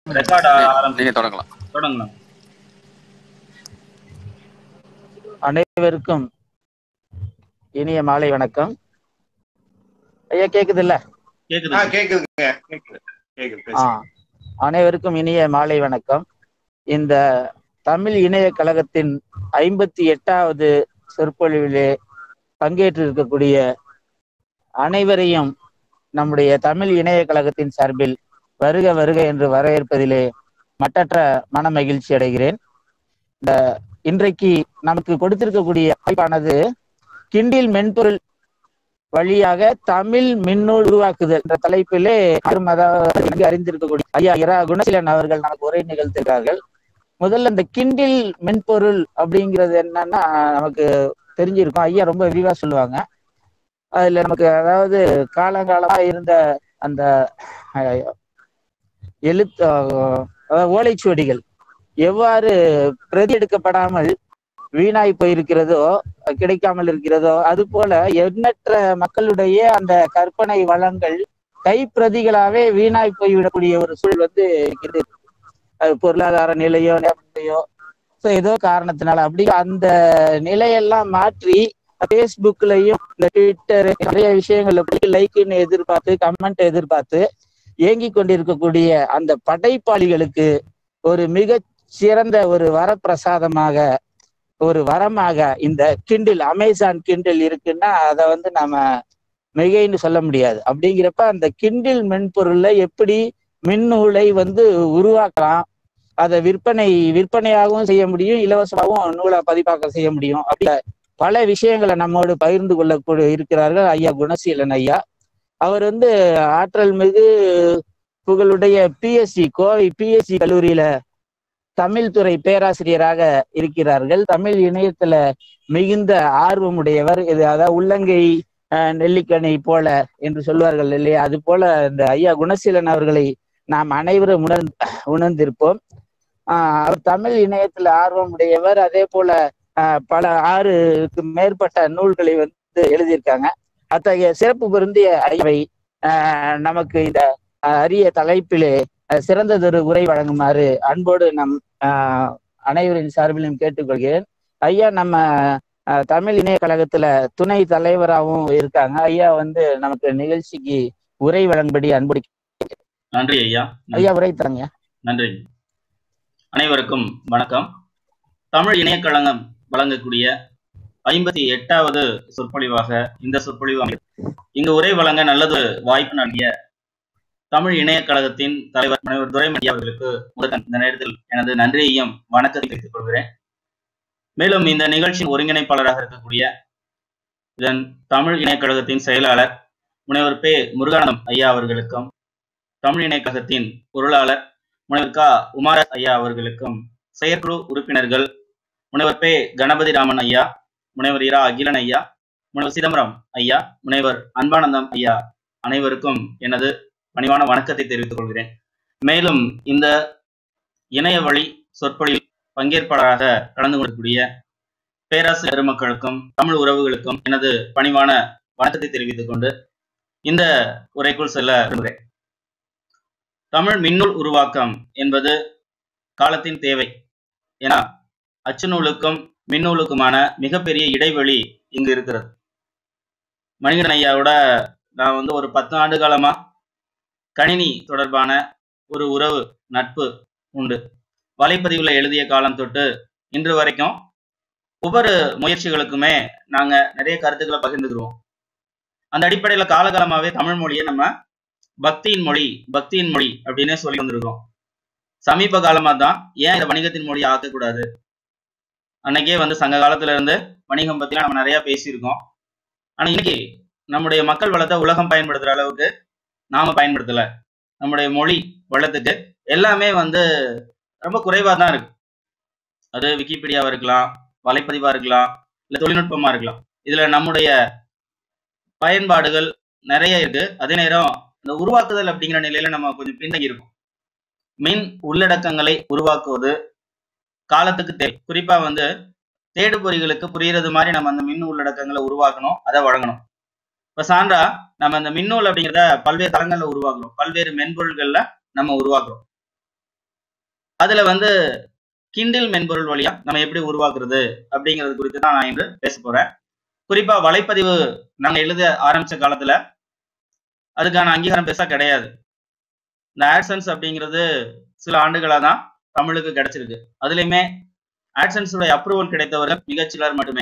Record ஆரம்பி நீங்க தொடங்கலாம் தொடங்கலாம் அனைவருக்கும் இனிய மாலை வணக்கம் ஐயா கேக்குது இல்ல கேக்குது ஆ கேக்குதுங்க கேக்குது கேக்குது ஆ பேசுங்க. அனைவருக்கும் இனிய மாலை வணக்கம் இந்த தமிழ் இணைய கழகத்தின் ஐம்பத்தி எட்டாவது சொற்பொழிவிலே பங்கேற்று இருக்கக்கூடிய அனைவரையும் நம்முடைய தமிழ் இணைய கழகத்தின் சார்பில் வருக வருக என்று வரவேற்பதிலே மட்டற்ற மன மகிழ்ச்சி அடைகிறேன் இந்த இன்றைக்கு நமக்கு கொடுத்திருக்கக்கூடிய வாய்ப்பானது கிண்டில் மென்பொருள் வழியாக தமிழ் மின்னூல் உருவாக்குதல் என்ற தலைப்பிலே யாரும் அதாவது நன்கு அறிந்திருக்கக்கூடிய ஐயா இரா குணசீலன் அவர்கள் நமக்கு உரை நிகழ்த்துகிறார்கள் முதல்ல இந்த கிண்டில் மென்பொருள் அப்படிங்கிறது என்னன்னா நமக்கு தெரிஞ்சிருக்கும் ஐயா ரொம்ப விரிவா சொல்லுவாங்க அதுல நமக்கு அதாவது காலங்காலமா இருந்த அந்த அஹ், எழுத்து அஹ், அதாவது ஓலைச்சுவடிகள் எவ்வாறு பிரதி எடுக்கப்படாமல் வீணாய் போயிருக்கிறதோ கிடைக்காமல் இருக்கிறதோ அது போல எண்ணற்ற மக்களுடைய அந்த கற்பனை வளங்கள் கைப்பிரதிகளாவே வீணாய் போய்விடக்கூடிய ஒரு சூழல் வந்து இருக்குது அது பொருளாதார நிலையோ நிலையோ ஸோ ஏதோ காரணத்தினால அப்படி அந்த நிலையெல்லாம் மாற்றி ஃபேஸ்புக்லயும் இந்த ட்விட்டர் நிறைய விஷயங்கள்ல போய் லைக்குன்னு எதிர்பார்த்து கமெண்ட் எதிர்பார்த்து இயங்கி கொண்டிருக்கக்கூடிய அந்த படைப்பாளிகளுக்கு ஒரு மிக சிறந்த ஒரு வரப்பிரசாதமாக ஒரு வரமாக இந்த கிண்டில் அமேசான் கிண்டில் இருக்குன்னா அதை வந்து நம்ம மிகைன்னு சொல்ல முடியாது அப்படிங்கிறப்ப அந்த கிண்டில் மென்பொருள்ல எப்படி மின்னூலை வந்து உருவாக்கலாம் அதை விற்பனை விற்பனையாகவும் செய்ய முடியும் இலவசமாகவும் நூலை பதிப்பாக்கம் செய்ய முடியும் அப்படி பல விஷயங்களை நம்மோடு பகிர்ந்து கொள்ளக்கூடிய இருக்கிறார்கள் ஐயா குணசீலன் ஐயா அவர் வந்து ஆற்றல் மிகு புகழுடைய பிஎஸ்சி கோவை பிஎஸ்சி கல்லூரியில தமிழ் துறை பேராசிரியராக இருக்கிறார்கள் தமிழ் இணையத்துல மிகுந்த ஆர்வமுடையவர் இது அதாவது உள்ளங்கை அஹ், நெல்லிக்கனி போல என்று சொல்வார்கள் இல்லையா அது போல இந்த ஐயா குணசீலன் அவர்களை நாம் அனைவரும் உணர் உணர்ந்திருப்போம் ஆஹ் அவர் தமிழ் இணையத்துல ஆர்வமுடையவர் அதே போல ஆஹ் பல ஆறுக்கு மேற்பட்ட நூல்களை வந்து எழுதியிருக்காங்க அத்தகைய சிறப்பு பொருந்திய ஐயாவை ஆஹ் நமக்கு இந்த ஆஹ் அரிய தலைப்பிலே ஆஹ் சிறந்ததொரு உரை வழங்குமாறு அன்போடு நம் ஆஹ் அனைவரின் சார்பிலும் கேட்டுக்கொள்கிறேன் ஐயா நம்ம ஆஹ் தமிழ் இணைய கழகத்துல துணை தலைவராகவும் இருக்காங்க ஐயா வந்து நமக்கு நிகழ்ச்சிக்கு உரை வழங்கும்படி அன்புடி நன்றி ஐயா ஐயா உரை தரங்க நன்றி அனைவருக்கும் வணக்கம் தமிழ் இணையக்கழகம் வழங்கக்கூடிய ஐம்பத்தி எட்டாவது சொற்பொழிவாக இந்த சொற்பொழிவு அமைகிறது. இங்கு உரை வழங்க நல்லது வாய்ப்பு நல்கிய தமிழ் இணையக்கழகத்தின் தலைவர் முனைவர் துரைமணி அவர்களுக்கு முதல் இந்த நேரத்தில் எனது நன்றியையும் வணக்கத்தை தெரிவித்துக் கொள்கிறேன் மேலும் இந்த நிகழ்ச்சியின் ஒருங்கிணைப்பாளராக இருக்கக்கூடிய இதன் தமிழ் இணையக்கழகத்தின் செயலாளர் முனைவர் பே முருகானந்தம் ஐயா அவர்களுக்கும் தமிழ் இணையக்கழகத்தின் பொருளாளர் முனைவர் க உமார ஐயா அவர்களுக்கும் செயற்குழு உறுப்பினர்கள் முனைவர் பே கணபதி ராமன் ஐயா முனைவர் இரா அகிலன் ஐயா முனைவர் சிதம்பரம் ஐயா முனைவர் அன்பானந்தம் ஐயா அனைவருக்கும் எனது பணிவான வணக்கத்தை தெரிவித்துக் கொள்கிறேன் மேலும் இந்த இணைய வழி சொற்பொழில் பங்கேற்பாளராக கலந்து கொள்ளக்கூடிய பேராசிரியர் பெருமக்களுக்கும் தமிழ் உறவுகளுக்கும் எனது பணிவான வணக்கத்தை தெரிவித்துக் கொண்டு இந்த உரைக்குள் செல்ல விரும்புகிறேன் தமிழ் மின்னூல் உருவாக்கம் என்பது காலத்தின் தேவை ஏன்னா அச்சு நூலுக்கும் மின்னூலுக்குமான மிகப்பெரிய இடைவெளி இங்கு இருக்கிறது மணிகண்டன் ஐயாவோட நான் வந்து ஒரு பத்து ஆண்டு காலமா கணினி தொடர்பான ஒரு உறவு நட்பு உண்டு வலைப்பதிவுல எழுதிய காலம் தொட்டு இன்று வரைக்கும் ஒவ்வொரு முயற்சிகளுக்குமே நாங்க நிறைய கருத்துக்களை பகிர்ந்துக்கிறோம் அந்த அடிப்படையில காலகாலமாவே தமிழ் மொழியை நம்ம பக்தியின் மொழி பக்தியின் மொழி அப்படின்னே சொல்லி வந்திருக்கோம் சமீப காலமா தான் ஏன் இதை வணிகத்தின் மொழி ஆக்கக்கூடாது அன்னைக்கே வந்து சங்க காலத்துல இருந்து வணிகம் பத்திலாம் நம்ம நிறைய பேசியிருக்கோம் ஆனா இன்னைக்கு நம்முடைய மக்கள் வளத்தை உலகம் பயன்படுத்துற அளவுக்கு நாம பயன்படுத்தல நம்முடைய மொழி வளத்துக்கு எல்லாமே வந்து ரொம்ப குறைவா தான் இருக்கு அது விக்கிபீடியாவா இருக்கலாம் வலைப்பதிவா இருக்கலாம் இல்ல தொழில்நுட்பமா இருக்கலாம் இதுல நம்முடைய பயன்பாடுகள் நிறைய இருக்கு அதே நேரம் இந்த உருவாக்குதல் அப்படிங்கிற நிலையில நம்ம கொஞ்சம் பின்தங்கி இருக்கோம் மின் உள்ளடக்கங்களை உருவாக்குவது காலத்துக்கு தேவை குறிப்பா வந்து தேடுபொறிகளுக்கு புரியுறது மாதிரி நம்ம அந்த மின் உள்ளடக்கங்களை உருவாக்கணும் அதை வழங்கணும் இப்ப சான்றா நம்ம அந்த மின்னூல் அப்படிங்கிறத பல்வேறு தளங்கள்ல உருவாக்குறோம் பல்வேறு மென்பொருள்கள்ல நம்ம உருவாக்குறோம் அதுல வந்து கிண்டில் மென்பொருள் வழியா நம்ம எப்படி உருவாக்குறது அப்படிங்கிறது குறித்து தான் நான் இன்று பேச போறேன் குறிப்பா வலைப்பதிவு நாங்க எழுத ஆரம்பிச்ச காலத்துல அதுக்கான அங்கீகாரம் பெருசா கிடையாது இந்த ஆட்சன்ஸ் அப்படிங்கிறது சில ஆண்டுகளா தான் தமிழுக்கு கிடைச்சிருக்கு அதுலயுமே ஆட்சன்ஸோட அப்ரூவல் கிடைத்தவர்கள் மிகச்சிலர் மட்டுமே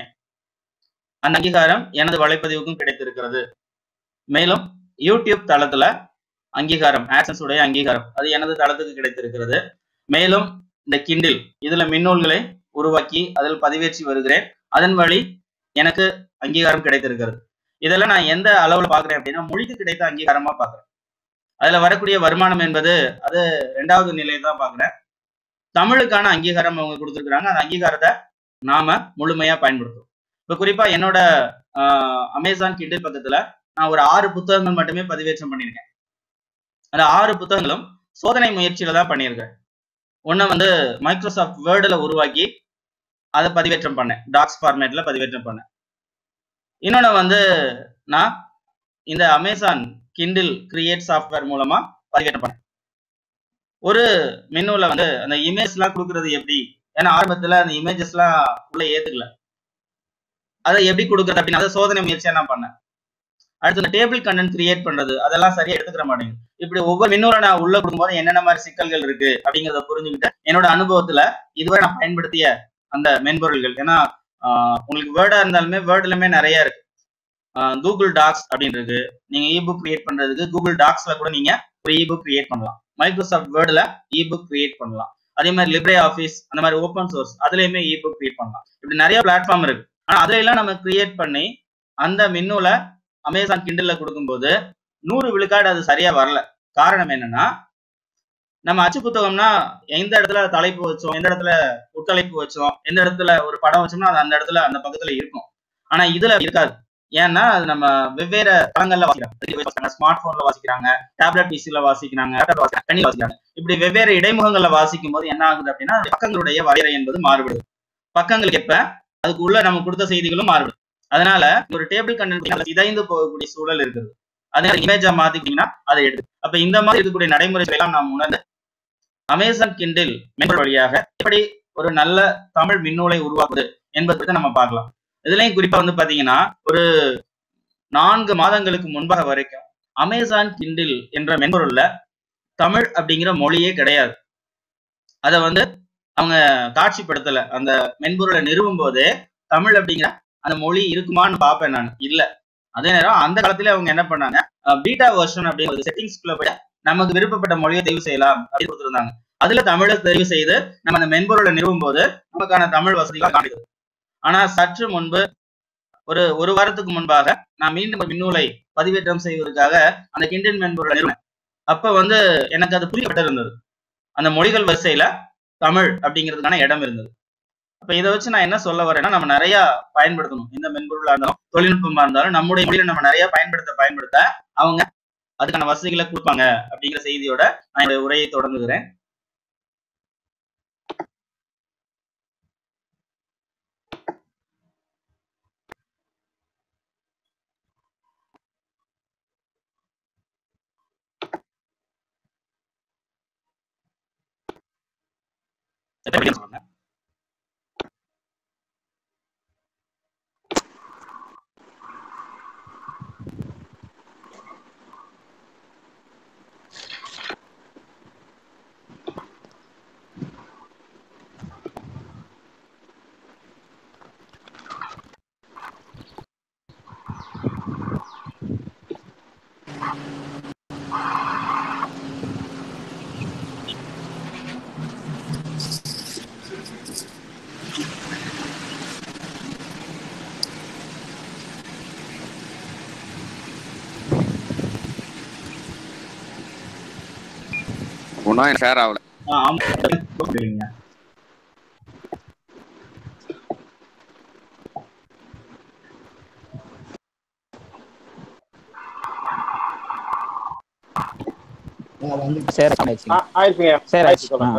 அந்த அங்கீகாரம் எனது வலைப்பதிவுக்கும் கிடைத்திருக்கிறது மேலும் யூடியூப் தளத்துல அங்கீகாரம் ஆட்சன்ஸ் உடைய அங்கீகாரம் அது எனது தளத்துக்கு கிடைத்திருக்கிறது மேலும் இந்த கிண்டில் இதுல மின்னூல்களை உருவாக்கி அதில் பதிவேற்றி வருகிறேன் அதன் வழி எனக்கு அங்கீகாரம் கிடைத்திருக்கிறது இதெல்லாம் நான் எந்த அளவுல பாக்குறேன் அப்படின்னா மொழிக்கு கிடைத்த அங்கீகாரமா பாக்குறேன் அதுல வரக்கூடிய வருமானம் என்பது அது ரெண்டாவது நிலையை தான் பாக்குறேன் தமிழுக்கான அங்கீகாரம் அவங்க கொடுத்துருக்காங்க அந்த அங்கீகாரத்தை நாம முழுமையா பயன்படுத்தும் இப்ப குறிப்பா என்னோட அமேசான் கிண்டில் பக்கத்துல நான் ஒரு ஆறு புத்தகங்கள் மட்டுமே பதிவேற்றம் பண்ணியிருக்கேன் அந்த ஆறு புத்தகங்களும் சோதனை முயற்சியில தான் பண்ணியிருக்கேன் ஒன்னு வந்து மைக்ரோசாஃப்ட் வேர்டில் உருவாக்கி அதை பதிவேற்றம் பண்ணேன் டாக்ஸ் ஃபார்மேட்ல பதிவேற்றம் பண்ணேன் இன்னொன்று வந்து நான் இந்த அமேசான் கிண்டில் கிரியேட் சாஃப்ட்வேர் மூலமா பதிவேற்றம் பண்ணேன் ஒரு மெனுவில் வந்து அந்த இமேஜ்லாம் கொடுக்கறது எப்படி ஏன்னா ஆரம்பத்தில் அந்த இமேஜஸ்லாம் உள்ள ஏத்துக்கல அதை எப்படி கொடுக்குறது அப்படின்னு அதை சோதனை முயற்சியா நான் பண்ணேன் அடுத்து இந்த டேபிள் கண்டென்ட் கிரியேட் பண்றது அதெல்லாம் சரியா எடுத்துக்கிற மாட்டேங்குது இப்படி ஒவ்வொரு மின்னூரை நான் உள்ள கொடுக்கும்போது என்னென்ன மாதிரி சிக்கல்கள் இருக்கு அப்படிங்கிறத புரிஞ்சுக்கிட்டு என்னோட அனுபவத்துல இதுவரை நான் பயன்படுத்திய அந்த மென்பொருள்கள் ஏன்னா உங்களுக்கு வேர்டா இருந்தாலுமே வேர்டுலுமே நிறைய இருக்கு கூகுள் டாக்ஸ் அப்படின்னு இருக்கு நீங்க இபுக் கிரியேட் பண்றதுக்கு கூகுள் டாக்ஸ்ல கூட நீங்க ஒரு இபுக் கிரியேட் பண்ணலாம் மைக்ரோசாஃப்ட் வேர்டுல இபுக் கிரியேட் பண்ணலாம் அதே மாதிரி லிப்ரே ஆஃபீஸ் அந்த மாதிரி ஓப்பன் சோர்ஸ் அதுலயுமே இபுக் கிரியேட் பண்ணலாம் இப்படி நிறைய பிளாட்ஃபார்ம் இருக்கு ஆனா அதுல எல்லாம் நம்ம கிரியேட் பண்ணி அந்த மின்னூல அமேசான் கிண்டல்ல கொடுக்கும்போது நூறு விழுக்காடு அது சரியா வரல காரணம் என்னன்னா நம்ம அச்சு புத்தகம்னா எந்த இடத்துல தலைப்பு வச்சோம் எந்த இடத்துல உட்தலைப்பு வச்சோம் எந்த இடத்துல ஒரு படம் வச்சோம்னா அது அந்த இடத்துல அந்த பக்கத்துல இருக்கும் ஆனா இதுல இருக்காது ஏன்னா அது நம்ம வெவ்வேறு தளங்கள்ல வாசிக்கிறாங்க ஸ்மார்ட் போன்ல வாசிக்கிறாங்க டேப்லெட் பிசில வாசிக்கிறாங்க கண்ணில் வாசிக்கிறாங்க இப்படி வெவ்வேறு இடைமுகங்கள்ல வாசிக்கும் போது என்ன ஆகுது அப்படின்னா பக்கங்களுடைய வரையறை என்பது மாறுபடுது பக்கங்களுக்கு எப்ப அதுக்கு உள்ள நம்ம கொடுத்த செய்திகளும் மாறுபடுது அதனால ஒரு டேபிள் கண்டென்ட் இதைந்து போகக்கூடிய சூழல் இருக்குது அதே இமேஜா மாத்திக்கிட்டீங்கன்னா அதை எடுத்து அப்ப இந்த மாதிரி இருக்கக்கூடிய நடைமுறைகள் எல்லாம் நாம் உணர்ந்து அமேசான் கிண்டில் மென்பொருள் வழியாக எப்படி ஒரு நல்ல தமிழ் மின்னூலை உருவாக்குது என்பதை நம்ம பார்க்கலாம் இதுலயும் குறிப்பா வந்து பாத்தீங்கன்னா ஒரு நான்கு மாதங்களுக்கு முன்பாக வரைக்கும் அமேசான் கிண்டில் என்ற மென்பொருள்ல தமிழ் அப்படிங்கிற மொழியே கிடையாது அதை வந்து அவங்க காட்சிப்படுத்தல அந்த மென்பொருளை நிறுவும் போதே தமிழ் அப்படிங்கிற அந்த மொழி இருக்குமான்னு பார்ப்பேன் நான் இல்ல அதே நேரம் அந்த காலத்துல அவங்க என்ன பண்ணாங்க பீட்டா வெர்ஷன் அப்படிங்கிற செட்டிங்ஸ்குள்ள போய் நமக்கு விருப்பப்பட்ட மொழியை தெரிவு செய்யலாம் அப்படின்னு கொடுத்துருந்தாங்க அதுல தமிழை தெரிவு செய்து நம்ம அந்த மென்பொருளை நிறுவும் போது நமக்கான தமிழ் வசதிகள் காட்டுது ஆனா சற்று முன்பு ஒரு ஒரு வாரத்துக்கு முன்பாக நான் மீண்டும் ஒரு மின்னூலை பதிவேற்றம் செய்வதற்காக அந்த கிண்டின் மென்பொருளை நிறுவனேன் அப்ப வந்து எனக்கு அது புரியப்பட்டிருந்தது அந்த மொழிகள் வரிசையில தமிழ் அப்படிங்கிறதுக்கான இடம் இருந்தது அப்ப இதை வச்சு நான் என்ன சொல்ல வரேன்னா நம்ம நிறைய பயன்படுத்தணும் இந்த மென்பொருளா இருந்தாலும் தொழில்நுட்பமா இருந்தாலும் நம்முடைய மொழியில நம்ம நிறைய பயன்படுத்த பயன்படுத்த அவங்க அதுக்கான வசதிகளை கொடுப்பாங்க அப்படிங்கிற செய்தியோட நான் என்னுடைய உரையை தொடங்குகிறேன் சொல்லுங்க ஒன்றும் ஷேர் ஆகல ஆ, ஆமா. சொல்றீங்க. சரி ஆயிடுச்சுங்க. ஆ, ஆயிருக்குங்க சரி, ஆயிடுச்சு ஆ. சொல்லுங்க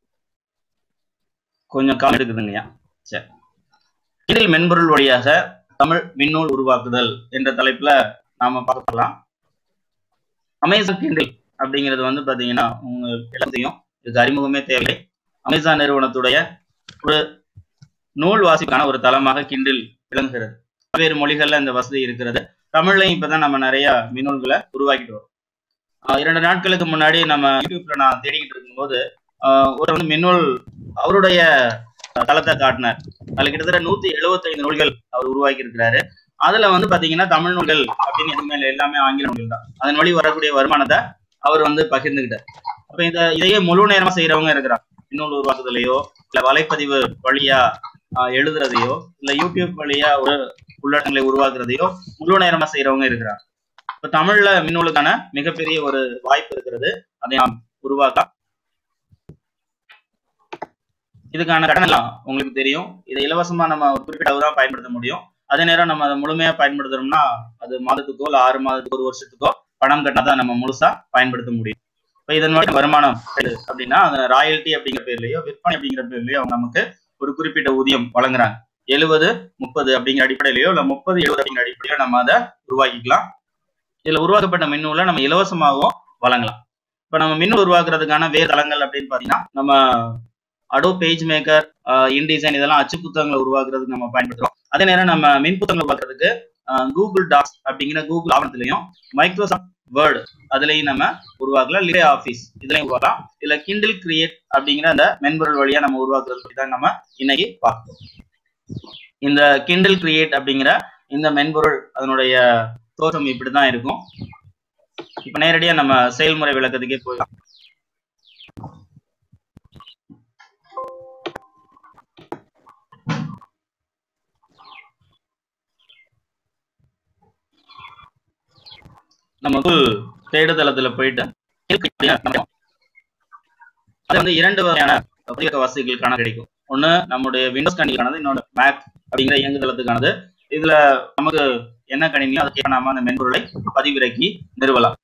கொஞ்சம் காலம் எடுக்குதுங்கய்யா சரி இதில் மென்பொருள் வழியாக தமிழ் மின்னூல் உருவாக்குதல் என்ற தலைப்புல நாம பார்க்கலாம் அமேசான் கிண்டில் அப்படிங்கிறது வந்து பாத்தீங்கன்னா உங்க எல்லாத்தையும் இதுக்கு அறிமுகமே தேவை அமேசான் நிறுவனத்துடைய ஒரு நூல் வாசிக்கான ஒரு தளமாக கிண்டில் விளங்குகிறது பல்வேறு மொழிகள்ல இந்த வசதி இருக்கிறது தமிழ்லையும் இப்பதான் நம்ம நிறைய மின்னூல்களை உருவாக்கிட்டு வரோம் ஆஹ் இரண்டு நாட்களுக்கு முன்னாடி நம்ம யூடியூப்ல நான் தேடிக்கிட்டு இருக்கும்போது ஆஹ் ஒரு வந்து மின்னூல் அவருடைய தளத்தை காட்டினார் அதுல கிட்டத்தட்ட நூத்தி எழுபத்தைந்து நூல்கள் அவர் உருவாக்கி இருக்கிறாரு அதுல வந்து பாத்தீங்கன்னா தமிழ் நூல்கள் அப்படின்னு எதுவுமே இல்லை எல்லாமே ஆங்கில நூல்கள் தான் அதன் வழி வரக்கூடிய வருமானத்தை அவர் வந்து பகிர்ந்துகிட்டார் அப்ப இந்த இதையே முழு நேரமா செய்யறவங்க இருக்கிறாங்க மின்னூல் உருவாக்குதலையோ இல்ல வலைப்பதிவு வழியா ஆஹ் எழுதுறதையோ இல்ல யூடியூப் வழியா ஒரு உள்ளடங்களை உருவாக்குறதையோ முழு நேரமா செய்யறவங்க இருக்கிறாங்க இப்ப தமிழ்ல மின்னூலுக்கான மிகப்பெரிய ஒரு வாய்ப்பு இருக்கிறது அதை நாம் உருவாக்கலாம் இதுக்கான கட்டணம் எல்லாம் உங்களுக்கு தெரியும் இதை இலவசமா நம்ம ஒரு குறிப்பிட்ட அளவு தான் பயன்படுத்த முடியும் அதே நேரம் நம்ம அதை முழுமையா பயன்படுத்துறோம்னா அது மாதத்துக்கோ இல்ல ஆறு மாதத்துக்கோ ஒரு வருஷத்துக்கோ பணம் கட்டினா தான் நம்ம முழுசா பயன்படுத்த முடியும் இப்ப இதன் மூலம் வருமானம் கிடைக்குது அப்படின்னா அந்த ராயல்டி அப்படிங்கிற பேர்லயோ விற்பனை அப்படிங்கிற பேர்லயோ அவங்க நமக்கு ஒரு குறிப்பிட்ட ஊதியம் வழங்குறாங்க எழுபது முப்பது அப்படிங்கிற அடிப்படையிலயோ இல்ல முப்பது எழுபது அப்படிங்கிற அடிப்படையிலோ நம்ம அதை உருவாக்கிக்கலாம் இதுல உருவாக்கப்பட்ட மின்னூலை நம்ம இலவசமாகவும் வழங்கலாம் இப்ப நம்ம மின்னூல் உருவாக்குறதுக்கான வேறு தளங்கள் அப்படின்னு பாத்தீங்கன்னா நம்ம அடோ பேஜ் மேக்கர் இன்டிசைன் இதெல்லாம் அச்சு புத்தகங்களை உருவாக்குறதுக்கு நம்ம பயன்படுத்துறோம் அதே நேரம் நம்ம மின் புத்தகங்களை உருவாக்குறதுக்கு கூகுள் டாக்ஸ் அப்படிங்கிற கூகுள் ஆவணத்திலையும் மைக்ரோசாஃப்ட் வேர்டு அதுலயும் நம்ம உருவாக்கலாம் லிபே ஆஃபீஸ் இதுலயும் உருவாக்கலாம் இல்ல கிண்டில் கிரியேட் அப்படிங்கிற அந்த மென்பொருள் வழியா நம்ம உருவாக்குறது பத்தி தான் நம்ம இன்னைக்கு பார்ப்போம் இந்த கிண்டில் கிரியேட் அப்படிங்கிற இந்த மென்பொருள் அதனுடைய தோற்றம் இப்படிதான் இருக்கும் இப்ப நேரடியா நம்ம செயல்முறை விளக்கத்துக்கே போயிடலாம் நம்ம கூகுள் தேடுதளத்துல போயிட்டு அது வந்து இரண்டு வகையான பதிவிறக்க வசதிகளுக்கான கிடைக்கும் ஒண்ணு நம்முடைய விண்டோஸ் கணினிக்கானது இன்னொன்று மேக் அப்படிங்கிற இயங்குதளத்துக்கானது இதுல நமக்கு என்ன கணினியோ அதுக்கு நாம அந்த மென்பொருளை பதிவிறக்கி நிறுவலாம்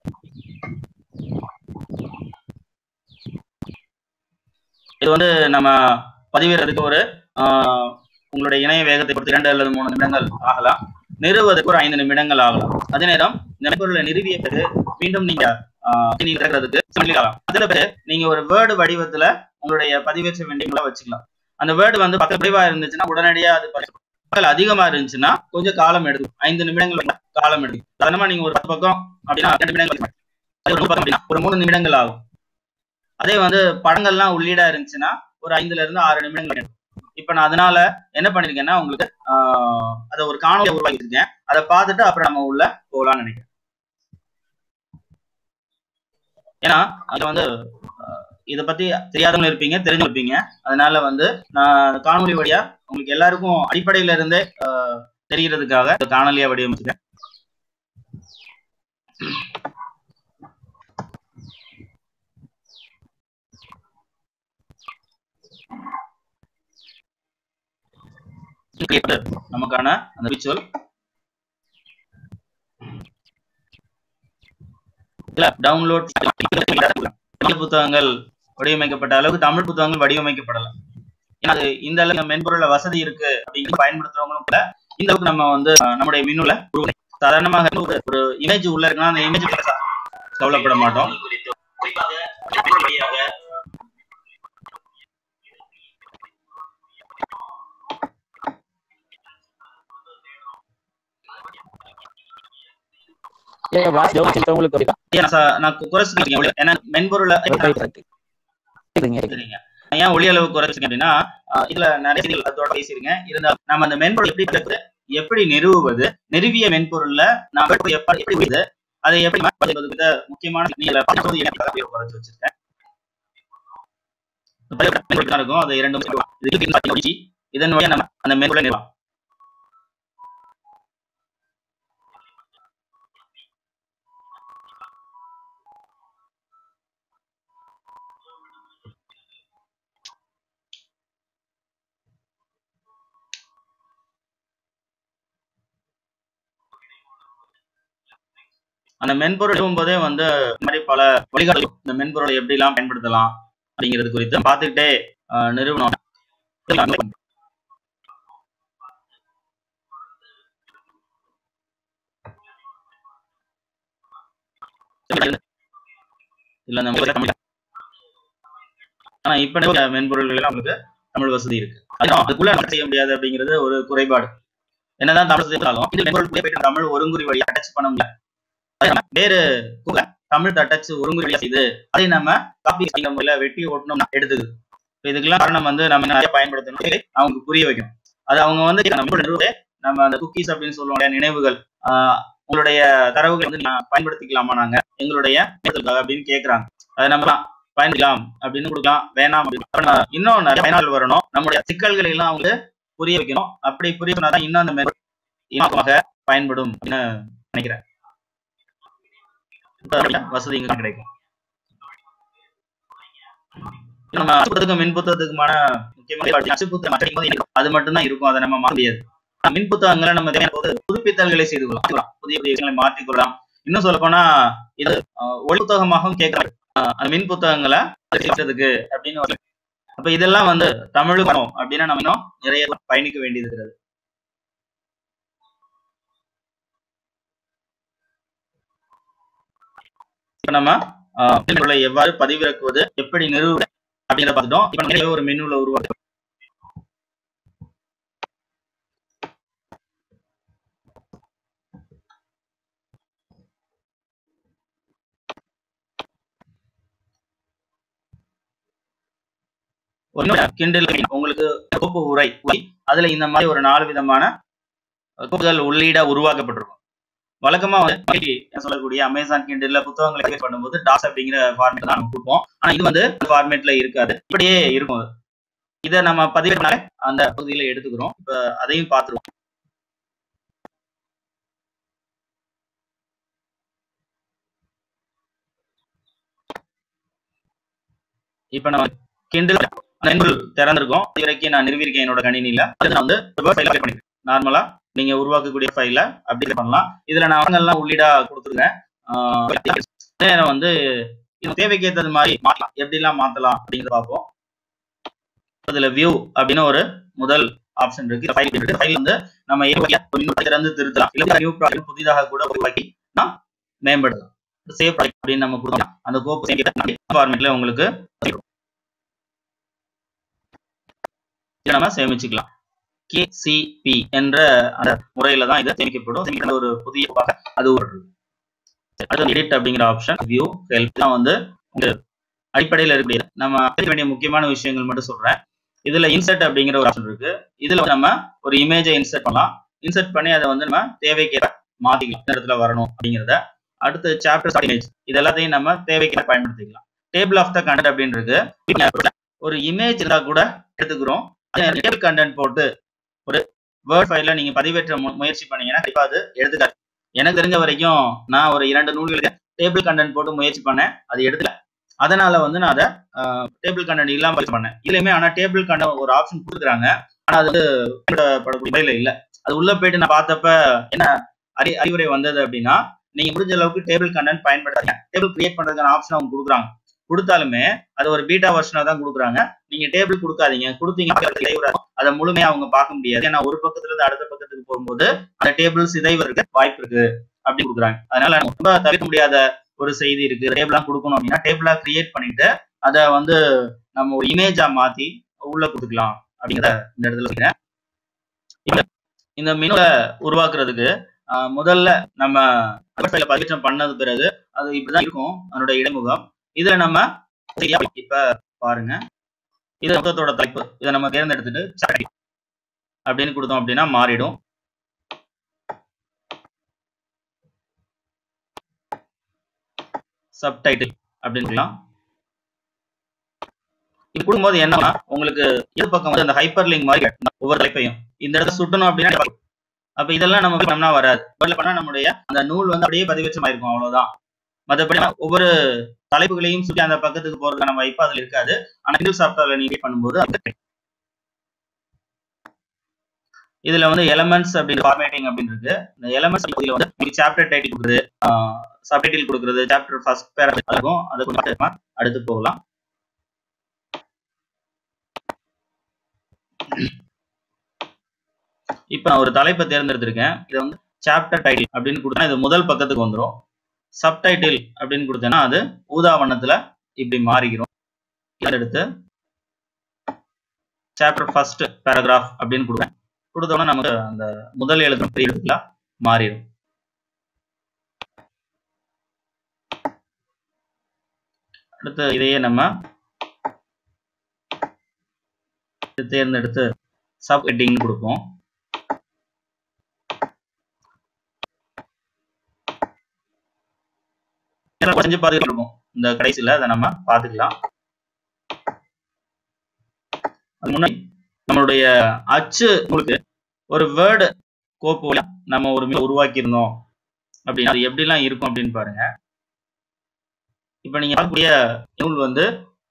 இது வந்து நம்ம பதிவிறதுக்கு ஒரு ஆஹ், உங்களுடைய இணைய வேகத்தை பொறுத்து இரண்டு அல்லது மூணு நிமிடங்கள் ஆகலாம் நிறுவுவதற்கு ஒரு ஐந்து நிமிடங்கள் ஆகலாம் அதே நேரம் இந்த மென்பொருளை நிறுவிய பிறகு மீண்டும் நீங்க ஆஹ், நீங்க திறக்கிறதுக்கு சொல்லி ஆகலாம் அதுல பிறகு நீங்க ஒரு வேர்டு வடிவத்துல உங்களுடைய பதிவேற்ற வேண்டியவங்கள வச்சுக்கலாம் அந்த வேர்டு வந்து பக்க குறைவா இருந்துச்சுன்னா உடனடியா அது பக்கங்கள் அதிகமா இருந்துச்சுன்னா கொஞ்சம் காலம் எடுக்கும் ஐந்து நிமிடங்கள் காலம் எடுக்கும் சாதாரணமா நீங்க ஒரு பத்து பக்கம் அப்படின்னா ரெண்டு நிமிடங்கள் வைக்க மாட்டீங்க. அதே ஒரு நூறு பக்கம் அப்படின்னா ஒரு மூணு நிமிடங்கள் ஆகும் அதே வந்து படங்கள்லாம் உள்ளீடா இருந்துச்சுன்னா ஒரு ஐந்துல இருந்து ஆறு நிமிடங்கள் எடுக்கும் இப்ப நான் அதனால என்ன பண்ணிருக்கேன்னா உங்களுக்கு ஆஹ் அதை ஒரு காணொலியை உருவாக்கி இருக்கேன் அதை பார்த்துட்டு அப்புறம் நம்ம உள்ள போகலாம்னு நினைக்கிறேன் ஏன்னா அது வந்து ஆஹ் இதை பத்தி தெரியாதவங்க இருப்பீங்க தெரிஞ்சவங்க இருப்பீங்க அதனால வந்து நான் காணொலி வழியா உங்களுக்கு எல்லாருக்கும் அடிப்படையில இருந்தே ஆஹ் தெரியறதுக்காக இந்த காணொலியா வடிவமைச்சிருக்கேன் நமக்கான அந்த விச்சுவல் இல்ல டவுன்லோட் தமிழ் புத்தகங்கள் வடிவமைக்கப்பட்ட அளவுக்கு தமிழ் புத்தகங்கள் வடிவமைக்கப்படலாம் ஏன்னா அது இந்த அளவுக்கு மென்பொருள்ல வசதி இருக்கு அப்படின்னு பயன்படுத்துறவங்களும் கூட இந்த அளவுக்கு நம்ம வந்து அஹ், நம்முடைய மின்னுல உருவாக்கி சாதாரணமாக ஒரு ஒரு இமேஜ் உள்ள இருக்குன்னா அந்த இமேஜ் கவலைப்பட மாட்டோம் இல்ல வாட்ச் உங்களுக்கு இருக்கா? ஏன் நான் ச- நான் குறைச்சிருக்கேன் ஏன்னா மென்பொருளை ரைட், ரைட். சரிங்க, சரிங்க. சரிங்க நான் ஏன் ஒளி அளவு குறைச்சிருக்கேன் அப்படின்னா அஹ் இதுல நிறைய செய்திகள் அதோட பேசிருங்க இருந்தாலும் நம்ம அந்த மென்பொருள் எப்படி பெறுவது, எப்படி நிறுவுவது நிறுவிய மென்பொருள்ல நாம எப்படி எப்படி எப்படி வருது, அதை எப்படி மாற்றுவது குறித்த முக்கியமான செய்திகளை பார்க்கும்போது எனக்கு அப்படியே குறைச்சு வச்சிருக்கேன் இப்ப மென்பொருள் தான் இருக்கும் அது இரண்டு முக்கியம். இதுக்கு பின் பார்த்தீங்கன்னா இதன் வழியா நம்ம அந்த மென்பொருளை நிறுவலாம் அந்த மென்பொருள் நிறுவும் போதே வந்து இந்த மாதிரி பல வழிகாட்டு இந்த மென்பொருளை எப்படி எல்லாம் பயன்படுத்தலாம் அப்படிங்கிறது குறித்து பார்த்துக்கிட்டே அஹ், நிறுவனம் இல்ல நம்ம தமிழ் ஆனா இப்ப நிறைய மென்பொருள்கள் எல்லாம் உங்களுக்கு தமிழ் வசதி இருக்கு அதான் அதுக்குள்ள நம்ம செய்ய முடியாது அப்படிங்கிறது ஒரு குறைபாடு என்னதான் தமிழ் வசதி இருந்தாலும் இது மென்பொருள் போயிட்டு தமிழ் ஒருங்குறி வழியா அட்டாச் பண்ண முடியல அதே நம்ம வேறு கூட தமிழ் அட்டாச் ஒருங்குறி வழியா செய்து அதை நம்ம காப்பி செய்ய முறையில வெட்டி ஓட்டணும் எடுத்துக்குது இப்ப இதுக்கெல்லாம் காரணம் வந்து நம்ம நிறைய பயன்படுத்தணும் இதை அவங்களுக்கு புரிய வைக்கணும் அது அவங்க வந்து நம்ம நிறுவனே நம்ம அந்த குக்கீஸ் அப்படின்னு சொல்லுவாங்க நினைவுகள் ஆஹ் உங்களுடைய தரவுகளை வந்து நான் பயன்படுத்திக்கலாமா நாங்க எங்களுடைய நேரத்துக்காக அப்படின்னு கேக்குறாங்க அதை நம்ம பயன்படுத்தலாம் அப்படின்னு கொடுக்கலாம் வேணாம் அப்படின்னு அப்புறம் இன்னும் நிறைய பயனாளர்கள் வரணும் நம்முடைய சிக்கல்களை எல்லாம் அவங்களுக்கு புரிய வைக்கணும் அப்படி புரிய சொன்னாதான் இன்னும் அந்த மென்பொருள் இனமாக பயன்படும் அப்படின்னு நினைக்கிறேன் இப்ப வசதி இங்க கிடைக்கும் நம்ம அச்சுப்புத்தகம் மின் புத்தகத்துக்குமான முக்கியமான அச்சுப்புத்தகம் மட்டும் அது மட்டும் தான் இருக்கும் அதை நம்ம மாற்ற முடியாது மின் புத்தகங்களை நம்ம தேவையான போது புதுப்பித்தல்களை செய்து கொள்ளலாம் புதிய புதிய விஷயங்களை மாற்றிக்கொள்ளலாம் இன்னும் சொல்ல போனா இது அஹ், ஒளி புத்தகமாகவும் கேட்கலாம் அஹ், அந்த மின் புத்தகங்களை படிக்கிறதுக்கு அப்படின்னு ஒரு- அப்ப இதெல்லாம் வந்து தமிழுக்கு வரும் அப்படின்னா நம்ம இன்னும் நிறைய பயணிக்க வேண்டியது இருக்கிறது இப்ப நம்ம அஹ், மின்னூலை எவ்வாறு பதிவிறக்குவது எப்படி நிறுவுவது அப்படிங்கிறத பார்த்துட்டோம் இப்ப நிறைய ஒரு மின்னூலை உருவாக்கு ஒரு கிண்டில் உங்களுக்கு கோப்பு உரை உரை, அதுல இந்த மாதிரி ஒரு நாலு விதமான கோப்புகள் உள்ளீடா உருவாக்கப்பட்டிருக்கும் வழக்கமா வந்து என்ன சொல்லக்கூடிய அமேசான் கிண்டில்ல புத்தகங்களை create பண்ணும்போது டாஸ் அப்படிங்கிற ஃபார்மேட் தான் நம்ம கொடுப்போம் ஆனா இது வந்து ஃபார்மேட்ல இருக்காது இப்படியே இருக்கும் அது. இதை நம்ம பதிவு பண்ணாலே அந்த பகுதியில எடுத்துக்கிறோம் இப்ப அதையும் பார்த்துருவோம் இப்ப நம்ம கிண்டில் மென்பொருள் திறந்திருக்கோம் இது வரைக்கும் நான் நிறுவியிருக்கேன் என்னோட கணினியில அது நான் வந்து ஃபைல பண்ணிருக்கேன் நார்மலா நீங்க உருவாக்கக்கூடிய ஃபைல அப்படி பண்ணலாம் இதுல நான் அவங்கெல்லாம் உள்ளீடா கொடுத்துருக்கேன் ஆஹ் அதே நேரம் வந்து இது தேவைக்கு ஏத்தது மாதிரி மாற்றலாம் எப்படிலாம் மாத்தலாம் அப்படிங்கிறத பார்ப்போம் இதுல வியூ அப்படின்னு ஒரு முதல் ஆப்ஷன் இருக்கு ஃபைல் இருக்கு ஃபைல் வந்து நம்ம ஏற்கனவே திறந்து திருத்தலாம் இல்ல நியூ ப்ராஜெக்ட் புதிதாக கூட உருவாக்கி நாம் மேம்படுத்தலாம் சேவ் ப்ராஜெக்ட் அப்படின்னு நம்ம கொடுக்கலாம் அந்த கோப்பு ஃபார்மேட்ல உங்களுக்கு இதை நம்ம சேமிச்சுக்கலாம் கேசிபி என்ற அந்த முறையில தான் இது சேமிக்கப்படும் சேமிக்கிற ஒரு புதிய கோப்பாக அது வருது அடுத்து எடிட் அப்படிங்கிற ஆப்ஷன் வியூ ஹெல்ப் தான் வந்து உங்க அடிப்படையில் இருக்கக்கூடிய நம்ம தெரிஞ்சுக்க வேண்டிய முக்கியமான விஷயங்கள் மட்டும் சொல்றேன் இதுல இன்சர்ட் அப்படிங்கிற ஒரு ஆப்ஷன் இருக்கு இதுல வந்து நம்ம ஒரு இமேஜை இன்சர்ட் பண்ணலாம் இன்சர்ட் பண்ணி அதை வந்து நம்ம தேவைக்கேற்ப மாத்திக்கலாம் இந்த இடத்துல வரணும் அப்படிங்கிறத அடுத்து சாப்டர் இமேஜ் இது எல்லாத்தையும் நம்ம தேவைக்கேற்ப பயன்படுத்திக்கலாம் டேபிள் ஆஃப் த கண்டென்ட் அப்படின்னு இருக்கு ஒரு இமேஜ் இருந்தா கூட எடுத்துக்கிறோம் டேபிள் கண்டென்ட் போட்டு ஒரு வேர்ட் ஃபைல நீங்க பதிவேற்ற மு- முயற்சி பண்ணீங்கன்னா கண்டிப்பா அது எடுத்துக்காது எனக்கு தெரிஞ்ச வரைக்கும் நான் ஒரு இரண்டு நூல்களுக்கு டேபிள் கண்டென்ட் போட்டு முயற்சி பண்ணேன் அது எடுக்கல அதனால வந்து நான் அதை டேபிள் கண்டென்ட் இல்லாம முயற்சி பண்ணேன் இதுலயுமே ஆனா டேபிள் கண்டென்ட் ஒரு ஆப்ஷன் கொடுக்குறாங்க ஆனா அது வந்து பயன்படக்கூடிய முறையில இல்ல அது உள்ள போயிட்டு நான் பார்த்தப்ப என்ன அறி அறிவுரை வந்தது அப்படின்னா நீங்க முடிஞ்ச அளவுக்கு டேபிள் கண்டென்ட் பயன்படுத்தாங்க டேபிள் கிரியேட் பண்றதுக்கான ஆப்ஷன் அவங்க கொடுக்குறாங்க கொடுத்தாலுமே அது ஒரு பீட்டா வெர்ஷனா தான் கொடுக்குறாங்க நீங்க டேபிள் கொடுக்காதீங்க கொடுத்தீங்கன்னா அதை முழுமையா அவங்க பார்க்க முடியாது ஏன்னா ஒரு பக்கத்துல இருந்து அடுத்த பக்கத்துக்கு போகும்போது அந்த டேபிள் சிதைவதற்கு வாய்ப்பு இருக்கு அப்படி கொடுக்குறாங்க அதனால ரொம்ப தவிர்க்க முடியாத ஒரு செய்தி இருக்கு டேபிளா கொடுக்கணும் அப்படின்னா டேபிளா கிரியேட் பண்ணிட்டு அதை வந்து நம்ம ஒரு இமேஜா மாத்தி உள்ள கொடுத்துக்கலாம் அப்படிங்கிறத இந்த இடத்துல சொல்றேன் இப்ப இந்த மெனுவை உருவாக்குறதுக்கு ஆஹ், முதல்ல நம்ம ஃபைல பதிவேற்றம் பண்ணது பிறகு அது இப்படிதான் இருக்கும் அதனோட இடைமுகம் இதுல நம்ம சரியா இப்ப பாருங்க இது மொத்தத்தோட தலைப்பு இதை நம்ம தேர்ந்தெடுத்துட்டு chat அப்படின்னு கொடுத்தோம் அப்படின்னா மாறிடும் சப்டைட்டில் அப்படின்னு சொல்லலாம் இது கொடுக்கும்போது என்னன்னா உங்களுக்கு இது பக்கம் வந்து அந்த ஹைப்பர் லிங்க் மாதிரி காட்டும். ஒவ்வொரு தலைப்பையும் இந்த இடத்துல சுட்டணும் அப்படின்னா அப்ப இதெல்லாம் நம்ம பண்ணா வராது பதில் பண்ணா நம்முடைய அந்த நூல் வந்து அப்படியே பதிவேற்றம் ஆயிருக்கும் அவ்வளவுதான் மற்றபடி ஒவ்வொரு தலைப்புகளையும் சுற்றி அந்த பக்கத்துக்கு போறதுக்கான வாய்ப்பு அதுல இருக்காது ஆனா கிண்டில் சாஃப்ட்வேர்ல நீங்க create பண்ணும்போது அது கிடைக்கும். இதுல வந்து எலமெண்ட்ஸ் அப்படின்னு ஃபார்மேட்டிங் அப்படின்னு இருக்கு இந்த எலமெண்ட்ஸ் பகுதியில வந்து உங்களுக்கு சாப்டர் டைட்டில் கொடுக்குறது சப்டைட்டில் கொடுக்குறது சாப்டர் ஃபர்ஸ்ட் பேர் இருக்கும் அதை கொஞ்சம் அடுத்து போகலாம் இப்ப நான் ஒரு தலைப்பை தேர்ந்தெடுத்திருக்கேன் இதை வந்து சாப்டர் டைட்டில் அப்படின்னு கொடுத்தா இது முதல் பக்கத்துக்கு வந்துரும் சப்டைட்டில் அப்படின்னு கொடுத்தேன்னா அது ஊதா வண்ணத்துல இப்படி மாறிக்கிறோம் இதை எடுத்து சாப்டர் ஃபர்ஸ்ட் பேராகிராஃப் அப்படின்னு கொடுப்பேன் கொடுத்தோம்னா நமக்கு அந்த முதல் எழுத்து பெரிய எழுத்துல மாறிடும் அடுத்து இதையே நம்ம தேர்ந்தெடுத்து சப் ஹெட்டிங் கொடுப்போம் செஞ்சு பார்த்துக்கலாம் இந்த கடைசியில அதை நம்ம பார்த்துக்கலாம் அது முன்னாடி நம்மளுடைய அச்சு நூலுக்கு ஒரு வேர்டு கோப்பு நம்ம ஒரு உருவாக்கி இருந்தோம் அப்படின்னா அது எப்படிலாம் இருக்கும் அப்படின்னு பாருங்க இப்ப நீங்க பார்க்கக்கூடிய நூல் வந்து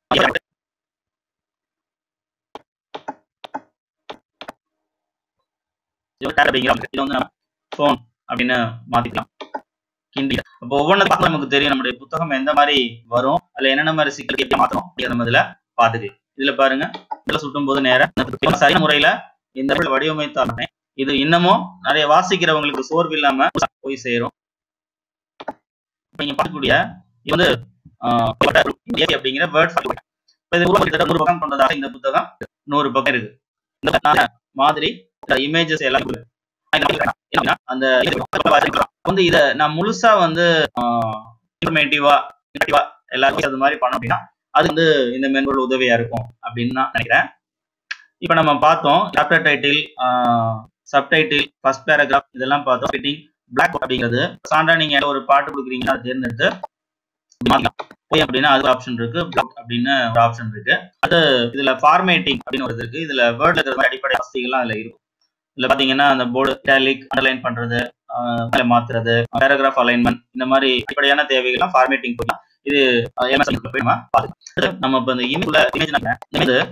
இதை வந்து நம்ம ஃபோன் அப்படின்னு மாத்திக்கலாம் கிண்டி அப்போ ஒவ்வொன்றும் பார்க்க நமக்கு தெரியும் நம்மளுடைய புத்தகம் எந்த மாதிரி வரும் அதுல என்னென்ன மாதிரி சிக்கல் எப்படி மாத்தணும் அப்படிங்கிற நம்ம இதுல பாத்துக்கலாம் இதுல பாருங்க இதுல சுட்டும் போது நேரம் சரியான முறையில இந்த வடிவமைத்தாலுமே இது இன்னமும் நிறைய வாசிக்கிறவங்களுக்கு சோர்வு இல்லாம போய் சேரும் இப்ப நீங்க பார்க்கக்கூடிய இது வந்து அப்படிங்கிற வேர்ட் இது நூறு பக்கம் கொண்டதாக இந்த புத்தகம் நூறு பக்கம் இருக்கு இந்த மாதிரி இமேஜஸ் எல்லாம் அந்த வந்து இத நான் முழுசா வந்து இன்ஃபர்மேட்டிவா எல்லாருக்கும் அது மாதிரி பண்ணோம் அப்படின்னா அது வந்து இந்த மென்பொருள் உதவியா இருக்கும் அப்படின்னு நான் நினைக்கிறேன் இப்ப நம்ம பார்த்தோம் chapter title subtitle first paragraph இதெல்லாம் பார்த்தோம் ஃபிட்டிங் பிளாக் அப்படிங்கிறது சாண்டா நீங்க ஒரு பாட்டு கொடுக்குறீங்கன்னா அதை தேர்ந்தெடுத்து போய் அப்படின்னா அது ஆப்ஷன் இருக்கு பிளாக் அப்படின்னு ஒரு ஆப்ஷன் இருக்கு அது இதுல ஃபார்மேட்டிங் அப்படின்னு ஒரு இருக்கு இதுல வேர்ட்ல இருக்கிற மாதிரி அடிப்படை வசதிகள்லாம் அதுல இருக்கும் இதுல பாத்தீங்கன்னா அந்த போர்டு டேலிக் அண்டர்லைன் பண்றது மாத்துறது பேராகிராஃப் அலைன்மெண்ட் இந்த மாதிரி அடிப்படையான தேவைகள்லாம் ஃபார்மேட்டிங் போய் இது எம்எஸ் போய் நம்ம பார்த்துக்கலாம் நம்ம இப்போ இந்த இமேஜ்ல இமேஜ் இது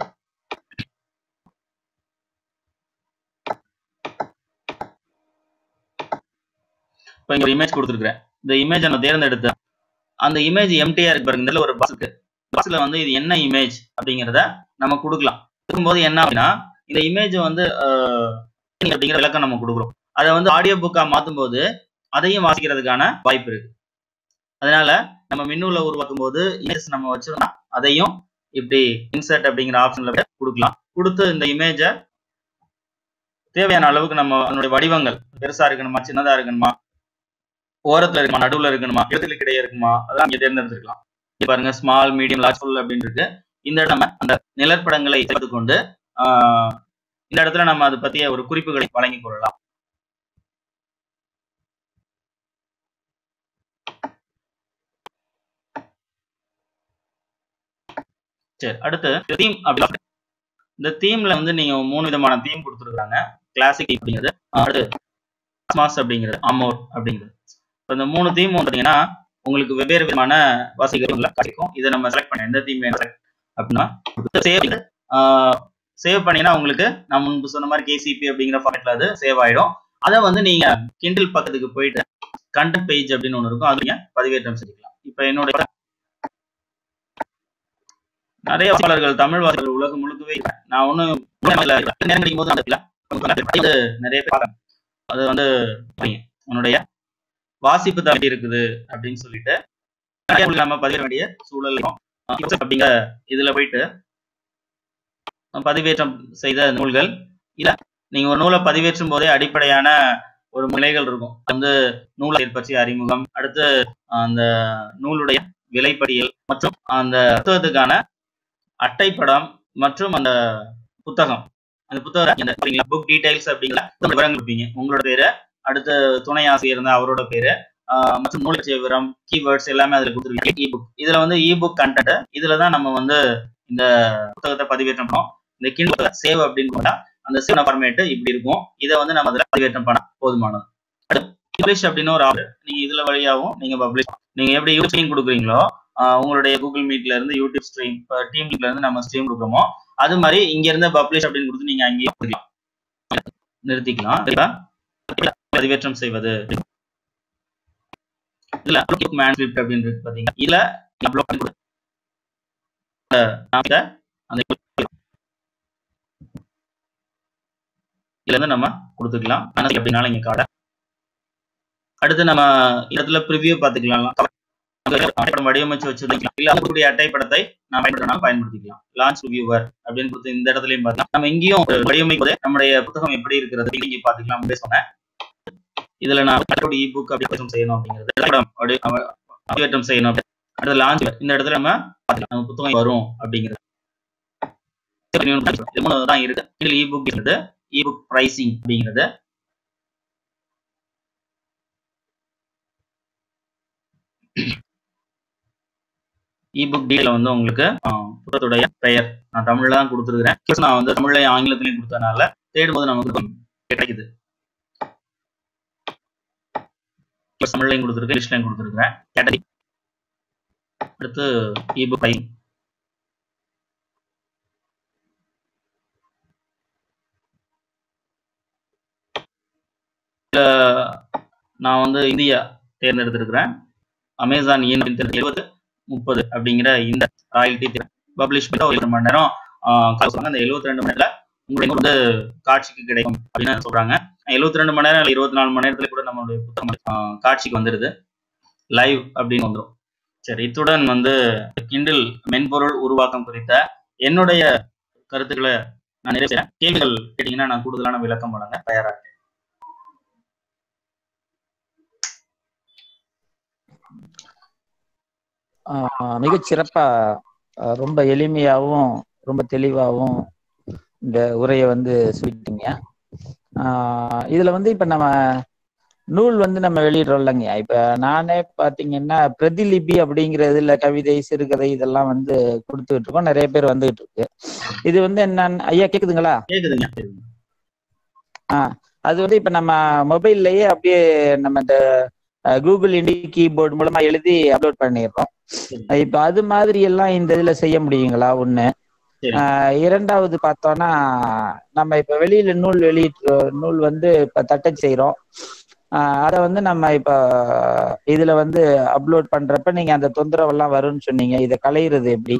இப்போ இங்க ஒரு இமேஜ் கொடுத்துருக்கேன் இந்த இமேஜ் நான் தேர்ந்தெடுத்தேன் அந்த இமேஜ் எம்டிஆர் இருக்கு பாருங்க இதுல ஒரு பஸ் இருக்கு பஸ்ல வந்து இது என்ன இமேஜ் அப்படிங்கிறத நம்ம கொடுக்கலாம் இருக்கும்போது என்ன அப்படின்னா இந்த இமேஜ் வந்து அப்படிங்கிற விளக்கம் நம்ம கொடுக்குறோம் அதை வந்து ஆடியோ புக்கா மாற்றும் போது அதையும் வாசிக்கிறதுக்கான வாய்ப்பு இருக்கு அதனால நம்ம மின்னூல உருவாக்கும் போது இமேஜ் நம்ம வச்சிருந்தோம் அதையும் இப்படி இன்சர்ட் அப்படிங்கிற ஆப்ஷன்ல கொடுக்கலாம் கொடுத்து இந்த இமேஜை தேவையான அளவுக்கு நம்ம அதனுடைய வடிவங்கள் பெருசா இருக்கணுமா சின்னதா இருக்கணுமா ஓரத்துல இருக்குமா நடுவுல இருக்கணுமா இடத்துக்கு இடையே இருக்குமா அதெல்லாம் இங்க தேர்ந்தெடுத்துக்கலாம் பாருங்க ஸ்மால் மீடியம் லார்ஜ் ஃபுல் அப்படின்னு இருக்கு இந்த நம்ம அந்த நிழற்படங்களை கொண்டு ஆஹ் இந்த இடத்துல நம்ம அதை பத்திய ஒரு குறிப்புகளை வழங்கிக் கொள்ளலாம் சரி அடுத்து தீம் அப்படி இந்த தீம்ல வந்து நீங்க மூணு விதமான தீம் கொடுத்துருக்காங்க கிளாசிக் அப்படிங்கிறது அடுத்து மாஸ் அப்படிங்கிறது அமோர் அப்படிங்கிறது இந்த மூணு தீம் பார்த்தீங்கன்னா உங்களுக்கு வெவ்வேறு விதமான வாசிகள் கிடைக்கும் இதை நம்ம செலக்ட் பண்ண எந்த தீம் வேணும் அப்படின்னா சேவ் சேவ் பண்ணீங்கன்னா உங்களுக்கு நான் முன்பு சொன்ன மாதிரி கேசிபி அப்படிங்கிற ஃபார்மேட்ல அது சேவ் ஆயிடும் அதை வந்து நீங்க கிண்டில் பக்கத்துக்கு போயிட்டு கண்டென்ட் பேஜ் அப்படின்னு ஒன்று இருக்கும் அது நீங்க பதிவேற்றம் செஞ்சுக்கலாம் இப்போ என்னுடைய நிறைய வாசகர்கள் தமிழ் வாசகர்கள் உலகம் முழுக்கவே நான் ஒன்றும் நேரம் கிடைக்கும் போது அந்த நிறைய பேர் அது வந்து உன்னுடைய வாசிப்பு தான் இருக்குது அப்படின்னு சொல்லிட்டு நம்ம பதிவிட வேண்டிய சூழல் அப்படிங்கிற இதுல போயிட்டு பதிவேற்றம் செய்த நூல்கள் இல்ல நீங்க ஒரு நூலை பதிவேற்றும் போதே அடிப்படையான ஒரு நிலைகள் இருக்கும் வந்து நூலாசிரியர் பற்றிய அறிமுகம் அடுத்து அந்த நூலுடைய விலைப்படியல் மற்றும் அந்த புத்தகத்துக்கான அட்டைப்படம் மற்றும் அந்த புத்தகம் அந்த புத்தகம் புக் டீடைல்ஸ் அப்படிங்கிற விவரங்கள் இருப்பீங்க உங்களோட பேரு அடுத்த துணை ஆசிரியர் இருந்தா அவரோட பேரு மற்றும் நூலட்சிய விவரம் கீவேர்ட்ஸ் எல்லாமே அதுல கொடுத்துருவீங்க இ புக் இதுல வந்து இ புக் கண்டென்ட் இதுல தான் நம்ம வந்து இந்த புத்தகத்தை பதிவேற்றம் பண்ணோம் இந்த கிண்டில் சேவ் அப்படின்னு போட்டா அந்த சேவ் ஃபார்மேட் இப்படி இருக்கும் இதை வந்து நம்ம அதுல பதிவேற்றம் பண்ண போதுமானது பப்ளிஷ் அப்படின்னு ஒரு ஆப்ஷன் நீங்க இதுல வழியாகவும் நீங்க பப்ளிஷ் நீங்க எப்படி யூடியூப் கொடுக்குறீங்களோ உங்களுடைய கூகுள் மீட்ல இருந்து யூடியூப் ஸ்ட்ரீம் டீம் இருந்து நம்ம ஸ்ட்ரீம் கொடுக்குறோமோ அது மாதிரி இங்க இருந்து பப்ளிஷ் அப்படின்னு கொடுத்து நீங்க அங்கேயே கொடுக்கலாம் நிறுத்திக்கலாம் பதிவேற்றம் செய்வது இதுல மேன்ஸ்கிரிப்ட் அப்படின்னு இருக்கு பாத்தீங்க இதுல அப்லோட் பண்ணி அந்த இதுல இருந்து நம்ம கொடுத்துக்கலாம் அப்படின்னாலும் இங்க கார்டை அடுத்து நம்ம இடத்துல ப்ரிவியூ பார்த்துக்கலாம் அட்டைப்படம் வடிவமைச்சு வச்சிருக்கலாம் இல்ல அதற்குரிய அட்டைப்படத்தை நான் பயன்படுத்தினாலும் பயன்படுத்திக்கலாம் லான்ச் ரிவ்யூவர் அப்படின்னு கொடுத்து இந்த இடத்துலயும் பார்க்கலாம் நம்ம இங்கேயும் ஒரு வடிவமைப்பது நம்முடைய புத்தகம் எப்படி இருக்கிறது இங்கே பார்த்துக்கலாம் அப்படின்னு சொன்னேன் இதுல நான் இ புக் அப்படி செய்யணும் அப்படிங்கிறது பதிவேற்றம் செய்யணும் அடுத்து லான்ச் இந்த இடத்துல நம்ம பார்த்துக்கலாம் நம்ம புத்தகம் வரும் அப்படிங்கிறது இது மூணு தான் இருக்கு இதில் இ புக் இருக்கிறது இ புக் பிரைசிங் அப்படிங்கிறது இபுக் டீல வந்து உங்களுக்கு புத்தகத்துடைய பெயர் நான் தமிழ்ல தான் கொடுத்துருக்கிறேன் நான் வந்து தமிழ்ல ஆங்கிலத்திலையும் கொடுத்ததுனால தேடும்போது நமக்கு கிடைக்குது தமிழ்லையும் கொடுத்துருக்கேன் இங்கிலீஷ்லையும் கொடுத்துருக்கிறேன் கேட்டகரி அடுத்து இபுக் பை நான் வந்து இந்தியா தேர்ந்தெடுத்திருக்கிறேன் அமேசான் எழுபது முப்பது அப்படிங்கிற இந்த ராயல்டி பப்ளிஷ் பண்ண ஒரு மணி நேரம் அந்த எழுபத்தி ரெண்டு மணி நேரத்துல உங்களுக்கு வந்து காட்சிக்கு கிடைக்கும் அப்படின்னு சொல்றாங்க எழுபத்தி ரெண்டு மணி நேரம் இல்லை இருபத்தி நாலு மணி நேரத்துல கூட நம்மளுடைய புத்தகம் காட்சிக்கு வந்துடுது லைவ் அப்படின்னு வந்துடும் சரி இத்துடன் வந்து கிண்டில் மென்பொருள் உருவாக்கம் குறித்த என்னுடைய கருத்துக்களை நான் நிறைய செய்யறேன் கேள்விகள் கேட்டீங்கன்னா நான் கூடுதலான விளக்கம் வழங்க தயாரா இருக்கேன் மிகச் சிறப்பா ரொம்ப எளிமையாகவும் ரொம்ப தெளிவாகவும் இந்த உரையை வந்து சொல்லிட்டீங்க இதுல வந்து இப்ப நம்ம நூல் வந்து நம்ம வெளியிடுறோம் இல்லைங்க இப்ப நானே பாத்தீங்கன்னா பிரதிலிபி அப்படிங்கிறதுல கவிதை சிறுகதை இதெல்லாம் வந்து கொடுத்துட்டு இருக்கோம் நிறைய பேர் வந்துகிட்டு இருக்கு இது வந்து என்னன்னு ஐயா கேக்குதுங்களா கேக்குதுங்க ஆஹ் அது வந்து இப்ப நம்ம மொபைல்லயே அப்படியே நம்ம இந்த கூகுள் இண்டி கீபோர்டு மூலமா எழுதி அப்லோட் பண்ணிடுறோம் இப்ப அது மாதிரி எல்லாம் இந்த இதுல செய்ய முடியுங்களா ஒண்ணு இரண்டாவது பார்த்தோம்னா நம்ம இப்ப வெளியில நூல் வெளியிட்டு நூல் வந்து இப்ப தட்டச்சு செய்யறோம் அதை வந்து நம்ம இப்ப இதுல வந்து அப்லோட் பண்றப்ப நீங்க அந்த தொந்தரவெல்லாம் வரும்னு சொன்னீங்க இதை களையிறது எப்படி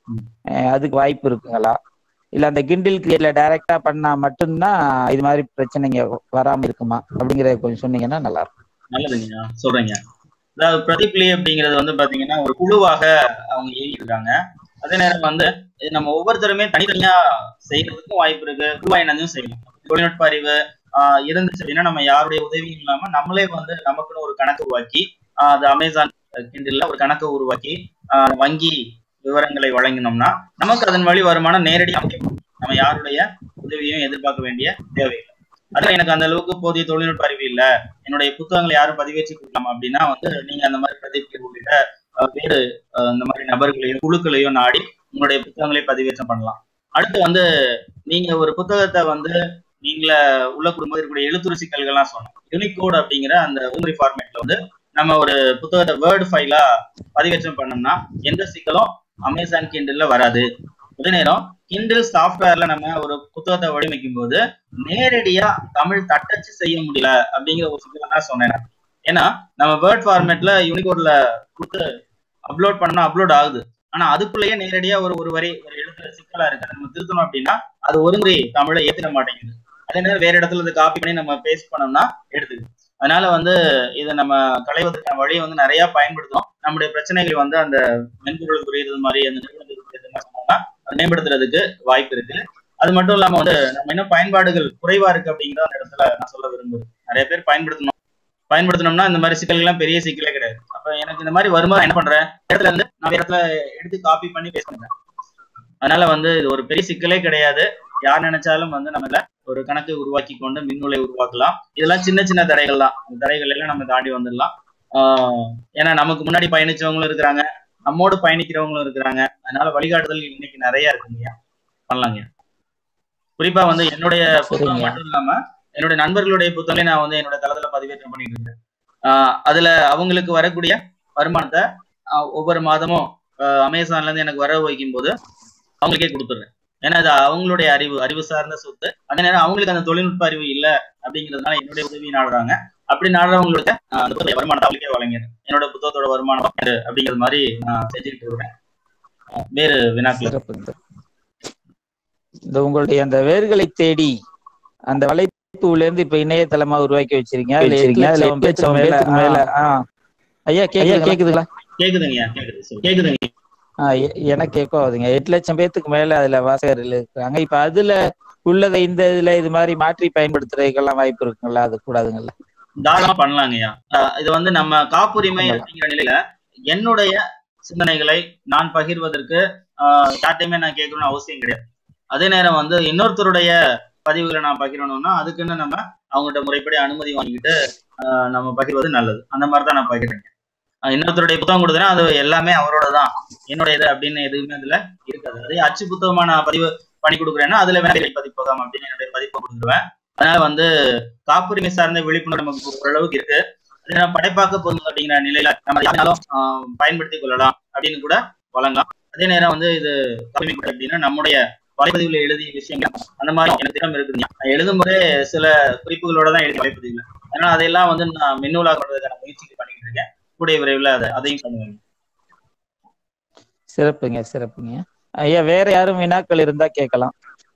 அதுக்கு வாய்ப்பு இருக்குங்களா இல்ல அந்த கிண்டில் கிரியேட்ல டைரக்டா பண்ணா மட்டும்தான் இது மாதிரி பிரச்சனைங்க வராம இருக்குமா அப்படிங்கறத கொஞ்சம் சொன்னீங்கன்னா நல்லா இருக்கும் நல்லதுங்க சொல்றீங்க அதாவது பிரதிப்ளி அப்படிங்கிறது வந்து பாத்தீங்கன்னா ஒரு குழுவாக அவங்க இயங்கிருக்காங்க அதே நேரம் வந்து நம்ம ஒவ்வொருத்தருமே தனித்தனியா செய்யறதுக்கும் வாய்ப்பு இருக்கு குழுவா இணைஞ்சும் செய்யலாம் தொழில்நுட்ப அறிவு ஆஹ் இருந்துச்சு அப்படின்னா நம்ம யாருடைய உதவியும் இல்லாம நம்மளே வந்து நமக்குன்னு ஒரு கணக்கு உருவாக்கி அது அமேசான் கிண்டில்ல ஒரு கணக்கு உருவாக்கி வங்கி விவரங்களை வழங்கினோம்னா நமக்கு அதன் வழி வருமானம் நேரடியாக நம்ம யாருடைய உதவியும் எதிர்பார்க்க வேண்டிய தேவையில்லை அதுல எனக்கு அந்த அளவுக்கு போதிய தொழில்நுட்ப அறிவு இல்ல என்னுடைய புத்தகங்களை யாரும் பதிவேற்றி கொடுக்கலாம் அப்படின்னா வந்து நீங்க அந்த மாதிரி பிரதிப்பு உள்ளிட்ட வேறு இந்த மாதிரி நபர்களையும் குழுக்களையும் நாடி உங்களுடைய புத்தகங்களை பதிவேற்றம் பண்ணலாம் அடுத்து வந்து நீங்க ஒரு புத்தகத்தை வந்து நீங்கள உள்ள குடும்பத்தில் இருக்கக்கூடிய எழுத்துரு சிக்கல்கள்லாம் சொன்னோம் யூனிகோட் அப்படிங்கிற அந்த ஊமரி ஃபார்மேட்ல வந்து நம்ம ஒரு புத்தகத்தை வேர்டு ஃபைலா பதிவேற்றம் பண்ணோம்னா எந்த சிக்கலும் அமேசான் கிண்டில்ல வராது அதே நேரம் கிண்டில் சாஃப்ட்வேர்ல நம்ம ஒரு புத்தகத்தை வடிவமைக்கும் போது நேரடியா தமிழ் தட்டச்சு செய்ய முடியல அப்படிங்கிற ஒரு சிக்கல் தான் சொன்னேன் ஏன்னா நம்ம வேர்ட் ஃபார்மேட்ல யூனிகோட்ல கொடுத்து அப்லோட் பண்ணா அப்லோட் ஆகுது ஆனா அதுக்குள்ளேயே நேரடியா ஒரு ஒரு வரி ஒரு எழுத்துல சிக்கலா இருக்கு நம்ம திருத்தணும் அப்படின்னா அது ஒரு முறை தமிழை ஏத்திட மாட்டேங்குது அதே நேரம் வேற இடத்துல இதை காப்பி பண்ணி நம்ம பேஸ்ட் பண்ணோம்னா எடுத்துக்குது அதனால வந்து இதை நம்ம களைவதற்கான வழியை வந்து நிறைய பயன்படுத்தும் நம்முடைய பிரச்சனைகள் வந்து அந்த மென்பொருள் புரியுறது மாதிரி அந்த நிறுவனத்துக்கு புரியுறது மாதிரி சொன்னோம்னா அதை மேம்படுத்துறதுக்கு வாய்ப்பு இருக்கு அது மட்டும் இல்லாம வந்து நம்ம இன்னும் பயன்பாடுகள் குறைவா இருக்கு அப்படிங்கிற அந்த இடத்துல நான் சொல்ல விரும்புறேன் நிறைய பேர் பயன்படுத்தணும் பயன்படுத்தணும்னா இந்த மாதிரி சிக்கல்கள் எல்லாம் பெரிய சிக்கலே கிடையாது அப்ப எனக்கு இந்த மாதிரி வருமா என்ன பண்றேன் இடத்துல இருந்து நான் இடத்துல எடுத்து காப்பி பண்ணி பேஸ் பண்றேன் அதனால வந்து இது ஒரு பெரிய சிக்கலே கிடையாது யார் நினைச்சாலும் வந்து நம்ம ஒரு கணக்கு உருவாக்கி கொண்டு மின்னூலை உருவாக்கலாம் இதெல்லாம் சின்ன சின்ன தடைகள் தான் அந்த தடைகள் எல்லாம் நம்ம தாண்டி வந்துடலாம் ஆஹ் ஏன்னா நமக்கு முன்னாடி பயணிச்சவங்களும் இருக்கிறாங்க நம்மோடு பயணிக்கிறவங்களும் இருக்கிறாங்க அதனால வழிகாட்டுதல் இன்னைக்கு நிறைய இருக்குங்க பண்ணலாங்க குறிப்பா வந்து என்னுடைய புத்தகம் மட்டும் இல்லாம என்னுடைய நண்பர்களுடைய புத்தகங்களை நான் வந்து என்னோட தளத்துல பதிவேற்றம் பண்ணிட்டு இருக்கேன் ஆஹ் அதுல அவங்களுக்கு வரக்கூடிய வருமானத்தை ஒவ்வொரு மாதமும் அமேசான்ல இருந்து எனக்கு வர வைக்கும் போது அவங்களுக்கே கொடுத்துடுறேன் ஏன்னா அது அவங்களுடைய அறிவு அறிவு சார்ந்த சொத்து அதே நேரம் அவங்களுக்கு அந்த தொழில்நுட்ப அறிவு இல்ல அப்படிங்கிறதுனால என்னுடைய உதவி நாடுறாங்க அப்படி நாடுறவங்களுக்கு அந்த வருமானத்தை அவங்களுக்கே வழங்கிடுறேன் என்னோட புத்தகத்தோட வருமானம் அப்படிங்கிறது மாதிரி நான் செஞ்சுக்கிட்டு இருக்கிறேன் வேறு வினாக்கள் இந்த உங்களுடைய அந்த வேர்களை தேடி அந்த வலை இணையத்துல இருந்து இப்ப இணையதளமா உருவாக்கி வச்சிருக்கீங்க அதுல எட்டு வச்சிருக்கீங்க. அதுல லட்சம் எட்டு லட்சம் பேத்துக்கு மேல பேத்துக்கு ஆ. ஐயா ஐயா கேக்குதுங்களா கேக்குதுங்களா கேக்குதுங்கய்யா கேக்குது சொல்லு. கேக்குதுங்க ஆ, எ- எனக்கு கேட்க ஆகுதுங்க எட்டு லட்சம் பேத்துக்கு மேல அதுல வாசகர்கள் இருக்காங்க இப்ப அதுல உள்ளதை இந்த இதுல இது மாதிரி மாற்றி பயன்படுத்துறதுக்கெல்லாம் வாய்ப்பு இருக்குங்களா அது கூடாதுங்களா தாராளமா பண்ணலாங்கய்யா அஹ் இது வந்து நம்ம காப்புரிமை பண்ணலாம். அப்படிங்கிற நிலையில என்னுடைய சிந்தனைகளை நான் பகிர்வதற்கு ஆஹ் யார்ட்டையுமே நான் கேட்கணும்னு அவசியம் கிடையாது அதே நேரம் வந்து இன்னொருத்தருடைய பதிவுகளை நான் பகிரணும்னா அதுக்குன்னு நம்ம அவங்ககிட்ட முறைப்படி அனுமதி வாங்கிட்டு ஆஹ் நம்ம பகிர்வது நல்லது அந்த மாதிரி தான் நான் பகிர்றேன் ஆஹ் இன்னொருத்தருடைய புத்தகம் கொடுத்தேன்னா அது எல்லாமே அவரோட தான் என்னுடைய இது அப்படின்னு எதுவுமே அதுல இருக்காது அதே அச்சு புத்தகமா நான் பதிவு பண்ணி கொடுக்குறேன்னா அதுல வேணா பதிப்பகம் அப்படின்னு என்னுடைய பதிப்பை கொடுத்துருவேன் அதனால வந்து காப்புரிமை சார்ந்த விழிப்புணர்வு நமக்கு ஓரளவுக்கு இருக்கு அதே நேரம் படைப்பாக்க பொருள் அப்படிங்கிற நிலையில நம்ம யாராலும் ஆஹ் பயன்படுத்திக் கொள்ளலாம் அப்படின்னு கூட வழங்கலாம் அதே நேரம் வந்து இது காப்புரிமை கூட அப்படின்னா நம்முடைய வலைப்பதிவுல எழுதிய விஷயங்கள் அந்த மாதிரி எனக்கு திறம் இருக்குதுங்க நான் எழுதும் போதே சில குறிப்புகளோட தான் எழுதி வலைப்பதிவுல அதனால அதையெல்லாம் வந்து நான் மின்னூலாக பண்றதுக்கான முயற்சிகள் பண்ணிட்டு இருக்கேன் கூடிய விரைவில் அதை அதையும் பண்ணுவேன் சிறப்புங்க சிறப்புங்க ஐயா வேற யாரும் வினாக்கள் இருந்தா கேட்கலாம்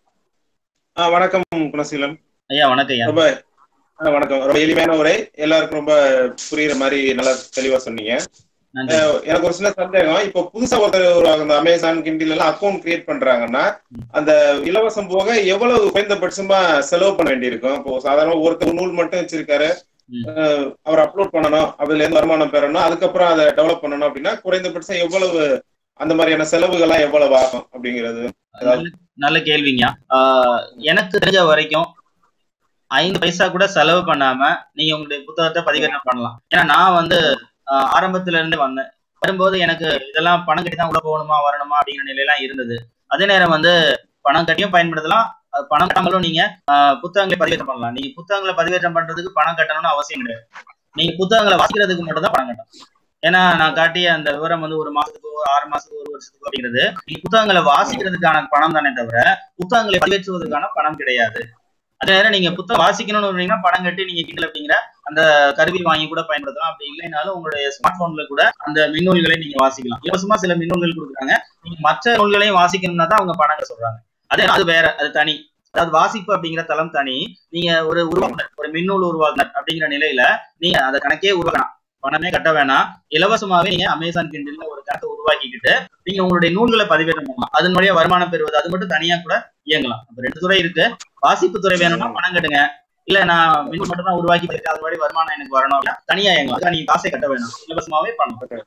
ஆ, வணக்கம் குணசீலம் ஐயா வணக்கம் ஐயா ரொம்ப ஆ, வணக்கம் ரொம்ப எளிமையான உரை எல்லாருக்கும் ரொம்ப புரியுற மாதிரி நல்லா தெளிவா சொன்னீங்க நன்றி அஹ், எனக்கு ஒரு சின்ன சந்தேகம் இப்போ புதுசா ஒருத்தர் ஒரு அந்த அமேசான் கிண்டில் எல்லாம் அக்கௌண்ட் கிரியேட் பண்றாங்கன்னா அந்த இலவசம் போக எவ்வளவு குறைந்தபட்சமா செலவு பண்ண வேண்டியிருக்கும் இப்போ சாதாரண ஒருத்தர் நூல் மட்டும் வச்சிருக்காரு ம். அஹ், அவர் அப்லோட் பண்ணணும் அதுல இருந்து வருமானம் பெறணும் அதுக்கப்புறம் அதை டெவலப் பண்ணணும் அப்படின்னா குறைந்தபட்சம் எவ்வளவு அந்த மாதிரியான செலவுகள்லாம் எவ்வளவு ஆகும் அப்படிங்கிறது நல்ல நல்ல கேள்விங்க ஆஹ் எனக்கு தெரிஞ்ச வரைக்கும் ஐந்து பைசா கூட செலவு பண்ணாம நீங்க உங்களுடைய புத்தகத்தை பதிவேற்றம் பண்ணலாம் ஏன்னா நான் வந்து ஆஹ் ஆரம்பத்துல இருந்து வந்தேன் வரும்போது எனக்கு இதெல்லாம் பணம் கட்டி தான் உள்ள போகணுமா வரணுமா அப்படிங்கிற நிலையெல்லாம் இருந்தது அதே நேரம் வந்து பணம் கட்டியும் பயன்படுத்தலாம் அது பணம் கட்டாமலும் நீங்க ஆஹ் புத்தகங்களை பதிவேற்றம் பண்ணலாம் நீங்க புத்தகங்களை பதிவேற்றம் பண்றதுக்கு பணம் கட்டணும்னு அவசியம் கிடையாது நீங்க புத்தகங்களை வாசிக்கிறதுக்கு மட்டும் தான் பணம் கட்டணும் ஏன்னா நான் காட்டிய அந்த விவரம் வந்து ஒரு மாசத்துக்கு ஒரு ஆறு மாசத்துக்கு ஒரு வருஷத்துக்கு அப்படிங்கிறது நீங்க புத்தகங்களை வாசிக்கிறதுக்கான பணம் தானே தவிர புத்தகங்களை பதிவேற்றுவதற்கான பணம் கிடையாது அதே நேரம் நீங்க புத்தகம் வாசிக்கணும்னு விரும்புனீங்கன்னா பணம் கட்டி நீங்க கிண்டல் அப்படிங்கிற அந்த கருவி வாங்கி கூட பயன்படுத்தலாம் அப்படி இல்லைனாலும் உங்களுடைய ஸ்மார்ட் போன்ல கூட அந்த மின்னூல்களை நீங்க வாசிக்கலாம் இலவசமா சில மின்னூல்கள் கொடுக்குறாங்க நீங்க மற்ற நூல்களையும் வாசிக்கணும்னா தான் அவங்க பணம் சொல்றாங்க அதே அது வேற அது தனி அதாவது வாசிப்பு அப்படிங்கிற தளம் தனி நீங்க ஒரு உருவாக்குனர் ஒரு மின்னூல் உருவாக்குனர் அப்படிங்கிற நிலையில நீங்க அதை கணக்கே உருவாக்கலாம் பணமே கட்ட வேணாம் இலவசமாவே நீங்க அமேசான் கிண்டில் ஒரு கணக்கை உருவாக்கிக்கிட்டு நீங்க உங்களுடைய நூல்களை பதிவேற்றம் பண்ணலாம் அதன் வழியா வருமானம் பெறுவது அது மட்டும் தனியா கூட இயங்கலாம் அப்ப ரெண்டு துறை இருக்கு வாசிப்பு துறை வேணும்னா பணம் கட்டுங்க இல்ல நான் மின்னூல் மட்டும் தான் உருவாக்கி போயிருக்கேன் அது வழி வருமானம் எனக்கு வரணும் அப்படின்னா தனியா இயங்கலாம் அதுக்காக நீங்க காசே கட்ட வேணாம் இலவசமாவே பண்ணலாம்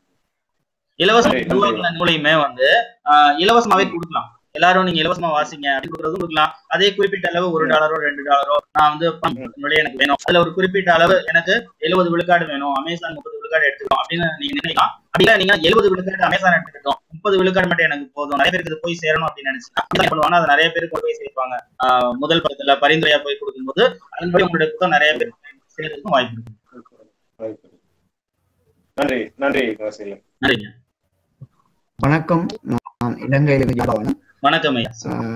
இலவசம் சரி, உருவாக்குன நூலையுமே வந்து ஆஹ் இலவசமாவே கொடுக்கலாம் எல்லாரும் நீங்க இலவசமா வாசிங்க அப்படின்னு கொடுக்கறதும் கொடுக்கலாம் அதே குறிப்பிட்ட அளவு ஒரு டாலரோ ரெண்டு டாலரோ நான் வந்து பணம் முன்னாடியே எனக்கு வேணும் அதுல ஒரு குறிப்பிட்ட அளவு எனக்கு எழுபது விழுக்காடு வேணும் அமேசான் முப்பது விழுக்காடு எடுத்துக்கணும் அப்படின்னு நீங்க நினைக்கலாம் அப்படி இல்ல நீங்க எழுபது விழுக்காடு அமேசான் எடுத்துக்கிட்டோம் முப்பது விழுக்காடு மட்டும் எனக்கு போதும் நிறைய பேருக்கு இது போய் சேரணும் அப்படின்னு நினைச்சுன்னா என்ன பண்ணுவாங்க அதை நிறைய பேருக்கு கொண்டு போய் சேர்ப்பாங்க ஆஹ் முதல் படத்துல பரிந்துரையா போய் கொடுக்கும்போது அதன்படி உங்களுடைய புத்தகம் நிறைய பேருக்கு சேர்றதுக்கும் வாய்ப்பு இருக்கு நன்றி நன்றி குணசீலம் நன்றிங்க வணக்கம் நான் இலங்கையிலிருந்து யாதவன் வணக்கம் ஐயா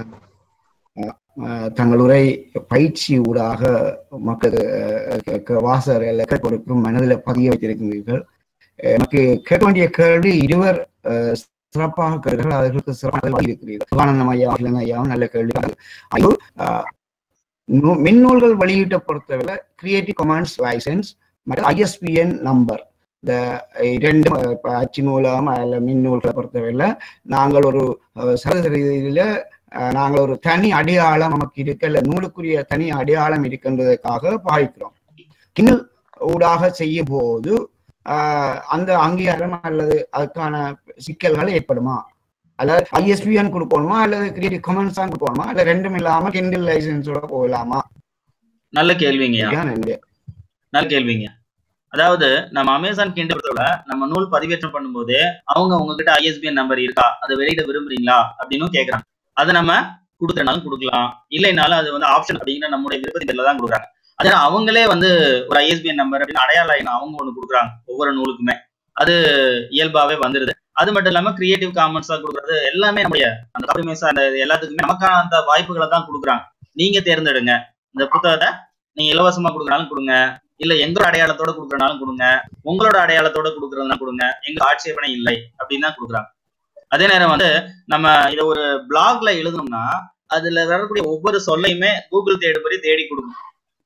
ஆஹ் ஆஹ் தங்கள் உரை பயிற்சி ஊடாக மக்களுக்கு வாசகர்களை கேட்பதற்கும் மனதில் பதிய வைத்திருக்கிறீர்கள் எனக்கு கேட்க வேண்டிய கேள்வி இருவர் ஆஹ் சிறப்பாக கேட்கிறார்கள் அவர்களுக்கு சிறப்பாக பதில் இருக்கிறீர்கள் சிவானந்தம் ஐயா இளங்க ஐயாவும் நல்ல கேள்வி ஐயோ ஆஹ் நூ- மின்னூல்கள் வெளியீட்டை பொறுத்தவரை கிரியேட்டிவ் கமாண்ட்ஸ் லைசன்ஸ் மற்றும் ஐஎஸ்பிஎன் நம்பர் இந்த இரண்டு இப்ப அச்சு நூலம் அல்ல மின்னூல்களை பொறுத்தவரையில நாங்கள் ஒரு அஹ், சரசரியில அஹ், நாங்கள் ஒரு தனி அடையாளம் நமக்கு இருக்கு இல்ல நூலுக்குரிய தனி அடையாளம் இருக்கின்றதுக்காக பாவிக்கிறோம் கிண்டல் ஊடாக செய்யும் போது ஆஹ், அந்த அங்கீகாரம் அல்லது அதுக்கான சிக்கல்கள் ஏற்படுமா அல்லது ஐஎஸ்பிஎன் கொடுக்கணுமா அல்லது கிரியேட்டிவ் கமெண்ட்ஸ் தான் கொடுக்கணுமா அல்ல ரெண்டும் இல்லாம கிண்டல் லைசன்ஸோட போகலாமா நல்ல கேள்விங்கய்யா இதுதான் என்னுடைய நல்ல கேள்விங்க அதாவது நம்ம அமேசான் கிண்டலோட நம்ம நூல் பதிவேற்றம் பண்ணும்போது அவங்க உங்ககிட்ட ஐஎஸ்பிஎன் நம்பர் இருக்கா அதை வெளியிட விரும்புறீங்களா அப்படின்னு கேக்குறாங்க அதை நம்ம கொடுக்கறனாலும் கொடுக்கலாம் இல்லைனாலும் அது வந்து ஆப்ஷன் அப்படிங்கிற நம்முடைய விருப்பத்தில் தான் கொடுக்குறாங்க அதனால அவங்களே வந்து ஒரு ஐஎஸ்பிஎன் நம்பர் அப்படின்னு அடையாள எண்ணம் அவங்க ஒண்ணு கொடுக்குறாங்க ஒவ்வொரு நூலுக்குமே அது இயல்பாவே வந்துருது அது மட்டும் இல்லாம கிரியேட்டிவ் காமன்ஸா கொடுக்குறது எல்லாமே நம்முடைய அந்த காப்புரிமை சார்ந்த இது எல்லாத்துக்குமே நமக்கான அந்த வாய்ப்புகளை தான் கொடுக்குறாங்க நீங்க தேர்ந்தெடுங்க இந்த புத்தகத்தை நீங்க இலவசமா கொடுக்கறாலும் கொடுங்க இல்ல எங்களோட அடையாளத்தோட கொடுக்கறனாலும் கொடுங்க உங்களோட அடையாளத்தோட கொடுக்கறதுனா கொடுங்க எங்க ஆட்சேபனை இல்லை அப்படின்னு தான் கொடுக்குறாங்க அதே நேரம் வந்து நம்ம இதை ஒரு பிளாக்ல எழுதணும்னா அதுல வரக்கூடிய ஒவ்வொரு சொல்லையுமே கூகுள் தேடுபடி தேடி கொடுக்கும்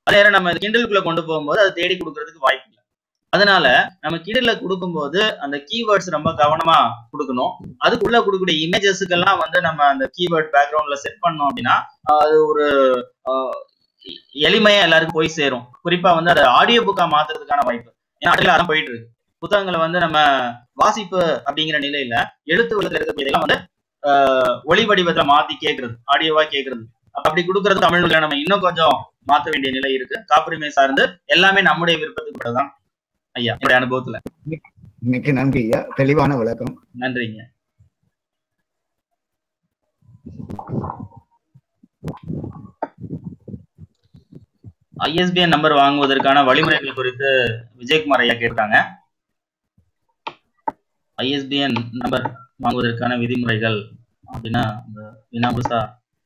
அதே நேரம் நம்ம கிண்டலுக்குள்ள கொண்டு போகும்போது அதை தேடி கொடுக்கறதுக்கு வாய்ப்பு இல்லை அதனால நம்ம கிண்டல கொடுக்கும்போது அந்த கீவேர்ட்ஸ் ரொம்ப கவனமா கொடுக்கணும் அதுக்குள்ள கொடுக்கக்கூடிய இமேஜஸ்க்கெல்லாம் வந்து நம்ம அந்த கீவேர்ட் பேக்ரவுண்ட்ல செட் பண்ணோம் அப்படின்னா ஆஹ் அது ஒரு ஆஹ் எளிமையா எல்லாருக்கும் போய் சேரும் குறிப்பா வந்து அதை ஆடியோ புக்கா மாத்துறதுக்கான வாய்ப்பு ஏன்னா அதுல அதான் போயிட்டு இருக்கு புத்தகங்களை வந்து நம்ம வாசிப்பு அப்படிங்கிற நிலையில எழுத்து வடிவத்தில் இருக்கக்கூடியதெல்லாம் வந்து ஆஹ் ஒளி வடிவத்துல மாத்தி கேட்கறது ஆடியோவா கேட்கறது அப்ப அப்படி கொடுக்கறது தமிழ் மொழியில நம்ம இன்னும் கொஞ்சம் மாத்த வேண்டிய நிலை இருக்கு காப்புரிமை சார்ந்து எல்லாமே நம்முடைய விருப்பத்துக்கு தான் ஐயா என்னுடைய அனுபவத்துல மிக்க நன்றி ஐயா தெளிவான விளக்கம் நன்றிங்க ஐஎஸ்பிஎன் நம்பர் வாங்குவதற்கான வழிமுறைகள் குறித்து விஜயகுமார் ஐயா கேட்டாங்க ஐஎஸ்பிஎன் நம்பர் வாங்குவதற்கான விதிமுறைகள் அப்படின்னா இந்த வினாபுசா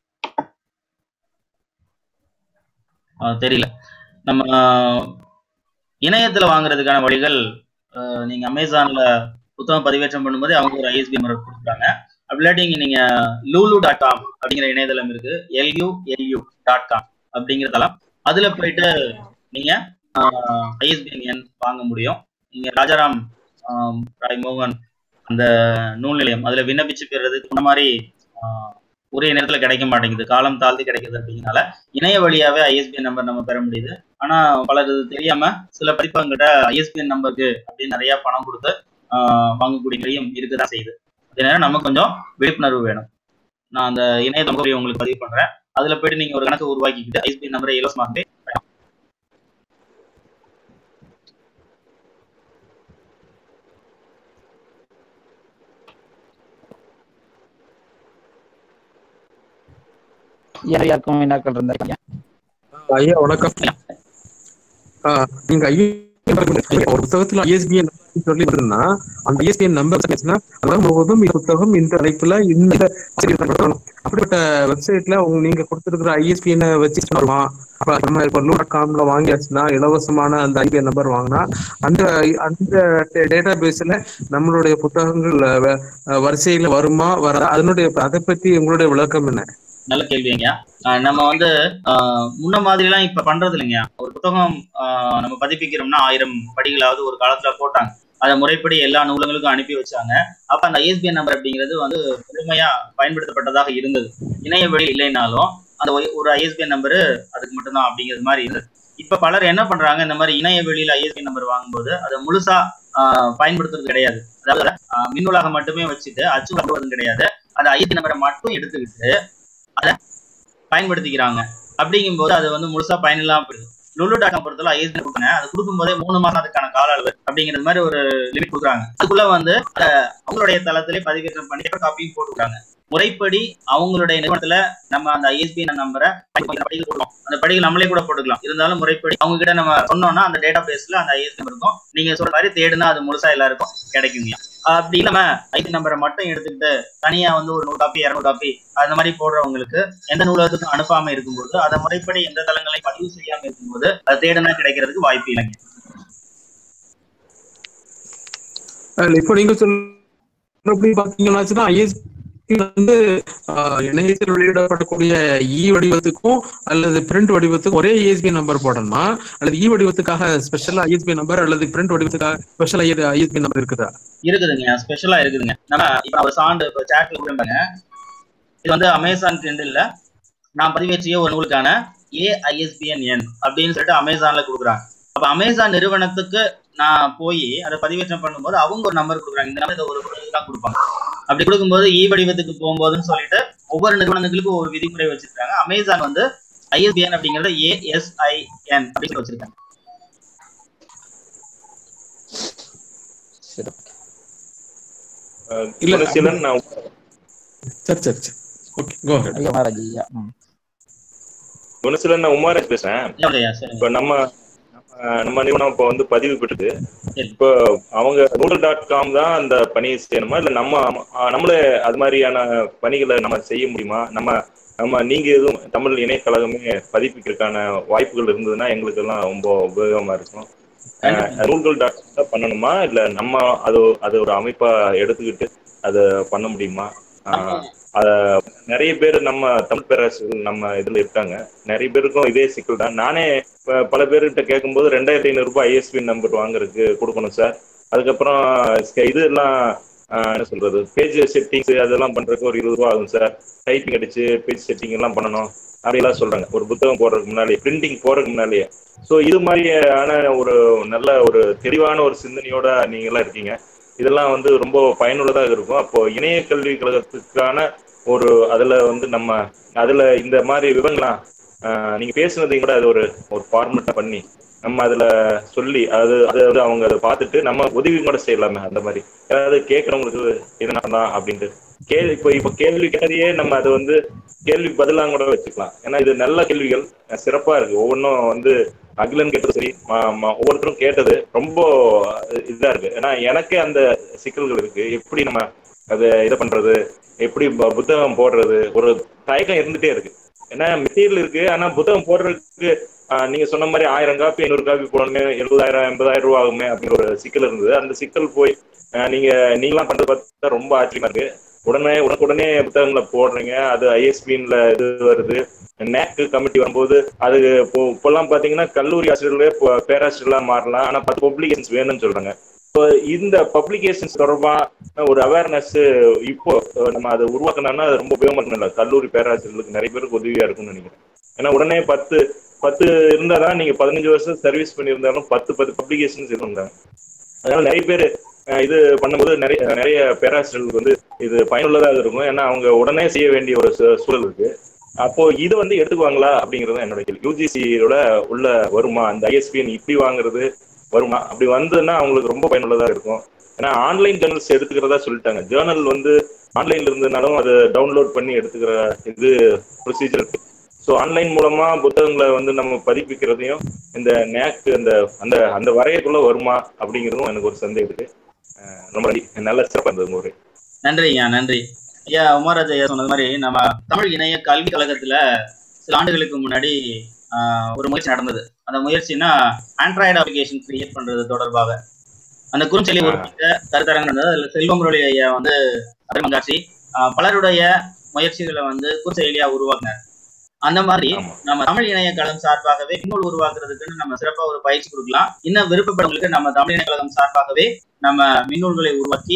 தெரியல நம்ம இணையத்துல வாங்குறதுக்கான வழிகள் அஹ், நீங்க அமேசான்ல புத்தகம் பதிவேற்றம் பண்ணும்போது அவங்க ஒரு ஐஎஸ்பி நம்பர் கொடுக்குறாங்க அப்படி இல்லாட்டி இங்க நீங்க லூலு டாட் காம் அப்படிங்கிற இணையதளம் இருக்கு எல்யூ எல்யூ டாட் காம் அப்படிங்கிற தளம் அதுல போயிட்டு நீங்க ஐஎஸ்பிஎன் எண் வாங்க முடியும் நீங்க ராஜாராம் ஆஹ், ராய் மோகன் அந்த நூல் நிலையம் அதுல விண்ணப்பிச்சு பெறுறதுக்கு இந்த மாதிரி ஆஹ், ஒரே நேரத்துல கிடைக்க மாட்டேங்குது காலம் தாழ்த்தி கிடைக்குது அப்படிங்கறனால இணைய வழியாவே ஐஎஸ்பிஎன் நம்பர் நம்ம பெற முடியுது ஆனா பலர் இது தெரியாம சில படிப்பவங்கிட்ட ஐஎஸ்பிஎன் நம்பருக்கு அப்படின்னு நிறைய பணம் கொடுத்து ஆஹ், வாங்கக்கூடிய நிலையும் இருக்குதான் செய்யுது அதே நேரம் நம்ம கொஞ்சம் விழிப்புணர்வு வேணும் நான் அந்த இணையதளம் முகவரியை உங்களுக்கு பதிவு பண்றேன் அதுல போயிட்டு நீங்க ஒரு கணக்கு உருவாக்கிக்கிட்டு ஐஎஸ்பிஎன் நம்பரை இலவசமாகவே யார் யாருக்கும் வினாக்கள் இருந்தா ஐயா வணக்கம் ஆ, நீங்க ஐயா ஒரு புத்தகத்துல ஐஎஸ்பிஎன் சொல்லி வருதுன்னா அந்த ஐஎஸ்பிஎன் நம்பர் அதாவது முழுவதும் இந்த புத்தகம் இந்த தலைப்புல இந்த ஆசிரியர் பண்ணணும். அப்படிப்பட்ட வெப்சைட்ல உங்க நீங்க கொடுத்திருக்கிற ஐஎஸ்பிஎன் வச்சு வருமா அப்ப நம்ம இப்ப லூ டாட் காம்ல வாங்கியாச்சுன்னா இலவசமான அந்த ஐபிஎன் நம்பர் வாங்கினா அந்த அந்த டேட்டா பேஸ்ல நம்மளுடைய புத்தகங்கள் வ- வரிசையில வருமா வர அதனுடைய அதை பத்தி உங்களுடைய விளக்கம் என்ன நல்ல கேள்விங்க ஆஹ் நம்ம வந்து ஆஹ் முன்ன மாதிரி எல்லாம் இப்ப பண்றது இல்லைங்க ஒரு புத்தகம் ஆஹ் நம்ம பதிப்பிக்கிறோம்னா ஆயிரம் படிகளாவது ஒரு காலத்துல போட்டாங்க அதை முறைப்படி எல்லா நூலகங்களுக்கும் அனுப்பி வச்சாங்க அப்ப அந்த ஐஎஸ்பிஎன் நம்பர் அப்படிங்கிறது வந்து முழுமையா பயன்படுத்தப்பட்டதாக இருந்தது இணைய வழி இல்லைனாலும் அந்த ஒய்- ஒரு ஐஎஸ்பிஎன் நம்பரு அதுக்கு மட்டும்தான் அப்படிங்கிறது மாதிரி இருந்தது இப்ப பலர் என்ன பண்றாங்க இந்த மாதிரி இணைய வெளியில ஐஎஸ்பிஎன் நம்பர் வாங்கும்போது அதை முழுசா ஆஹ் பயன்படுத்துறது கிடையாது அதாவது ஆஹ் மின்னூலாக மட்டுமே வச்சுட்டு அச்சு வாங்குவதும் கிடையாது அந்த ஐஎஸ்பி நம்பரை மட்டும் எடுத்துக்கிட்டு பயன்படுத்திக்கிறாங்க அப்படிங்கும்போது அது வந்து முழுசா பயனில்லாம போயிடுது லுலு டாக்கம் பொறுத்தவரை ஐஎஸ்பி கொடுக்குறேன் அது கொடுக்கும்போதே மூணு மாசம் அதுக்கான கால அளவு அப்படிங்கிறது மாதிரி ஒரு லிமிட் கொடுக்குறாங்க அதுக்குள்ள வந்து அத அவங்களுடைய தளத்திலே பதிவேற்றம் பண்ணி காப்பியும் போட்டுக்கிறாங்க முறைப்படி அவங்களுடைய நிறுவனத்துல நம்ம அந்த ஐஎஸ்பி நம்பரை படிகள் போடுவோம் அந்த படிகள் நம்மளே கூட போட்டுக்கலாம் இருந்தாலும் முறைப்படி அவங்க கிட்ட நம்ம சொன்னோம்னா அந்த டேட்டா பேஸ்ல அந்த ஐஎஸ்பி இருக்கும் நீங்க சொல்ற மாதிரி தேடுனா அது முழுசா எல்லாருக்கும் கிடைக்குங்க அப்படி இல்லாம ஐடி நம்பரை மட்டும் எடுத்துக்கிட்டு தனியா வந்து ஒரு நூறு காப்பி இரநூறு காப்பி அந்த மாதிரி போடுறவங்களுக்கு எந்த நூலகத்துக்கும் அனுப்பாம இருக்கும்போது அதை முறைப்படி எந்த தளங்களையும் பதிவு செய்யாம இருக்கும்போது அது தேடுனா கிடைக்கிறதுக்கு வாய்ப்பு இல்லைங்க அதுல இப்போ நீங்க சொல்றபடி பாத்தீங்கன்னா ஐஎஸ்பி வந்து ஆஹ், இணையத்தில் வெளியிடப்படக்கூடிய இ வடிவத்துக்கும் அல்லது பிரிண்ட் வடிவத்துக்கும் ஒரே ஐஎஸ்பி நம்பர் போடணுமா அல்லது இ வடிவத்துக்காக ஸ்பெஷலா ஐஎஸ்பி நம்பர் அல்லது பிரிண்ட் வடிவத்துக்காக ஸ்பெஷல் ஐஎஸ்பி நம்பர் இருக்குதா இருக்குதுங்க ஸ்பெஷலா இருக்குதுங்க நம்ம இப்ப ஒரு சான்று இப்ப சாட்ல கொடுப்பாங்க இது வந்து அமேசான் கிண்டில்ல நான் பதிவேற்றிய ஒரு நூலுக்கான ஏஐஎஸ்பிஎன் எண் அப்படின்னு சொல்லிட்டு அமேசான்ல கொடுக்குறாங்க அப்ப அமேசான் நிறுவனத்துக்கு நான் போய் அதை பதிவேற்றம் பண்ணும்போது அவங்க ஒரு நம்பர் கொடுக்குறாங்க இந்த நம்பர் இதை ஒரு பொருளுக்கு தான் கொடுப்பாங்க அப்படி கொடுக்கும்போது இ வடிவத்துக்கு போகும்போதுன்னு சொல்லிட்டு ஒவ்வொரு நிறுவனங்களுக்கும் ஒரு விதிமுறை வச்சிருக்காங்க அமேசான் வந்து ஐஎஸ்பிஎன் அப்படிங்கறத ஏஎஸ்ஐஎன் அப்படின்னு வச்சிருக்காங்க இல்ல, குணசீலன் நான் சரி சரி சரி ஓகே கோ ஐயா மகாராஜ் ஐயா ம். குணசீலன் நான் உமாராஜ் பேசுறேன் ஓகேயா சரி இப்ப நம்ம நம்ம- நம்ம நிறுவனம் இப்ப வந்து பதிவு பெற்றது சரி. இப்போ அவங்க நூடல் டாட் காம் தான் அந்த பணியை செய்யணுமா இல்ல நம்ம ஆஹ், நம்மளே அது மாதிரியான பணிகளை நம்ம செய்ய முடியுமா நம்ம நம்ம நீங்க எதுவும் தமிழ் இணையக்கழகமே பதிப்பிக்கிறதுக்கான வாய்ப்புகள் இருந்ததுன்னா எங்களுக்கு எல்லாம் ரொம்ப உபயோகமா இருக்கும் ஆஹ், நூல்கள் டாட் காம் தான் பண்ணணுமா இல்ல நம்ம அது அது ஒரு அமைப்பா எடுத்துக்கிட்டு அதை பண்ண முடியுமா ஆஹ், அஹ், நிறைய பேர் நம்ம தமிழ் பேராசிரியர்கள் நம்ம இதுல இருக்காங்க நிறைய பேருக்கும் இதே சிக்கல் தான் நானே ப- பல பேர்கிட்ட கேட்கும்போது ரெண்டாயிரத்தி ஐநூறு ரூபாய் ஐஎஸ்பி நம்பர் வாங்குறதுக்கு கொடுக்கணும் சார் அதுக்கப்புறம் ஸ்க- இது எல்லாம் ஆஹ், என்ன சொல்றது பேஜ் செட்டிங்ஸ் அதெல்லாம் பண்றதுக்கு ஒரு இருபது ரூபா ஆகும் சார் டைப்பிங் அடிச்சு பேஜ் செட்டிங் எல்லாம் பண்ணணும் அப்படிலாம் சொல்றாங்க ஒரு புத்தகம் போடுறதுக்கு முன்னாலே பிரிண்டிங் போறதுக்கு முன்னாலேயே ஸோ இது மாதிரியான ஒரு நல்ல ஒரு தெளிவான ஒரு சிந்தனையோட நீங்க எல்லாம் இருக்கீங்க இதெல்லாம் வந்து ரொம்ப பயனுள்ளதாக இருக்கும் அப்போ இணைய கல்வி கழகத்துக்கான ஒரு அதுல வந்து நம்ம அதுல இந்த மாதிரி விவரங்களாம் ஆஹ், நீங்க பேசுனதையும் கூட அது ஒரு ஒரு ஃபார்மெட்டா பண்ணி நம்ம அதுல சொல்லி அது அது வந்து அவங்க அதை பார்த்துட்டு நம்ம உதவி கூட செய்யலாமே அந்த மாதிரி ஏதாவது கேட்கறவங்களுக்கு இதனால தான் அப்படின்ட்டு கேள்வி இப்போ இப்போ கேள்வி கேட்டதையே நம்ம அதை வந்து கேள்வி பதிலாக கூட வச்சுக்கலாம் ஏன்னா இது நல்ல கேள்விகள் அஹ், சிறப்பா இருக்கு ஒவ்வொன்றும் வந்து அகிலன் கேட்டது சரி ம- ம- ஒவ்வொருத்தரும் கேட்டது ரொம்ப இதா இருக்கு ஏன்னா எனக்கே அந்த சிக்கல்கள் இருக்கு எப்படி நம்ம அதை இதை பண்றது எப்படி ப- புத்தகம் போடுறது ஒரு தயக்கம் இருந்துட்டே இருக்கு ஏன்னா மெட்டீரியல் இருக்கு ஆனா புத்தகம் போடுறதுக்கு ஆஹ், நீங்க சொன்ன மாதிரி ஆயிரம் காப்பி ஐநூறு காப்பி போடணும் எழுபதாயிரம் எண்பதாயிரம் ரூபா ஆகுமே அப்படிங்கிற ஒரு சிக்கல் இருந்தது அந்த சிக்கல் போய் ஆஹ், நீங்க நீங்களாம் பண்றது பார்த்தா ரொம்ப ஆச்சரியமா இருக்கு உடனே உடனுக்குடனே புத்தகங்களை போடுறீங்க அது ஐஎஸ்பின்ல இது வருது நேக்கு கமிட்டி வரும்போது அது இப்போ இப்பெல்லாம் பாத்தீங்கன்னா கல்லூரி ஆசிரியர்களே இப்போ பேராசிரியர்களா மாறலாம் ஆனா பத்து பப்ளிகேஷன்ஸ் வேணும்னு சொல்றாங்க இப்போ இந்த பப்ளிகேஷன்ஸ் தொடர்பா ஒரு அவேர்னஸ் இப்போ அஹ், நம்ம அதை உருவாக்கணும்னா அது ரொம்ப உபயோகமா இருக்கணும் கல்லூரி பேராசிரியர்களுக்கு நிறைய பேருக்கு உதவியா இருக்கும்னு நினைக்கிறேன் ஏன்னா உடனே பத்து பத்து இருந்தாதான் நீங்க பதினஞ்சு வருஷம் சர்வீஸ் பண்ணியிருந்தாலும் பத்து பத்து பப்ளிகேஷன்ஸ் இருந்தாங்க அதனால நிறைய பேர் இது பண்ணும்போது நிறைய நிறைய பேராசிரியர்களுக்கு வந்து இது பயனுள்ளதாக இருக்கும் ஏன்னா அவங்க உடனே செய்ய வேண்டிய ஒரு சூ- சூழல் இருக்கு அப்போ இது வந்து எடுத்துக்குவாங்களா அப்படிங்கிறது தான் என்னோட கேள்வி யூஜிசியோட உள்ள வருமா அந்த ஐஎஸ்பிஎன் இப்படி வாங்குறது வருமா அப்படி வந்ததுன்னா அவங்களுக்கு ரொம்ப பயனுள்ளதா இருக்கும் ஏன்னா ஆன்லைன் ஜேர்னல்ஸ் எடுத்துக்கிறதா சொல்லிட்டாங்க ஜேர்னல் வந்து ஆன்லைன்ல இருந்ததுனாலும் அதை டவுன்லோட் பண்ணி எடுத்துக்கிற இது ப்ரொசீஜர் இருக்கு ஸோ ஆன்லைன் மூலமா புத்தகங்களை வந்து நம்ம பதிப்பிக்கிறதையும் இந்த நேக் அந்த அந்த அந்த வரையக்குள்ள வருமா அப்படிங்கிறதும் எனக்கு ஒரு சந்தேகம் இருக்கு அஹ் ரொம்ப நன்றி. நல்ல சிறப்பாக இருந்தது உங்க உரை. நன்றிங்க நன்றி ஐயா உமாராஜ் ஐயா சொன்னது மாதிரி நம்ம தமிழ் இணைய கல்வி கழகத்துல சில ஆண்டுகளுக்கு முன்னாடி ஆஹ், ஒரு முயற்சி நடந்தது அந்த முயற்சினா ஆண்ட்ராய்டு அப்ளிகேஷன் கிரியேட் பண்றது தொடர்பாக அந்த குறுஞ்செய்தி உருவாக்க கருத்தரங்கம் நடந்தது அதுல செல்வமுரளி ஐயா வந்து அறிமுகாட்சி ஆஹ், பலருடைய முயற்சிகளை வந்து குறுஞ்செயலியா உருவாக்குனார் அந்த மாதிரி ஆமா நம்ம தமிழ் இணைய கழகம் சார்பாகவே இன்னொரு உருவாக்குறதுக்குன்னு நம்ம சிறப்பா ஒரு பயிற்சி கொடுக்கலாம் இன்னும் விருப்பப்படுறவங்களுக்கு நம்ம தமிழ் இணைய கழகம் சார்பாகவே நம்ம மின்னூல்களை உருவாக்கி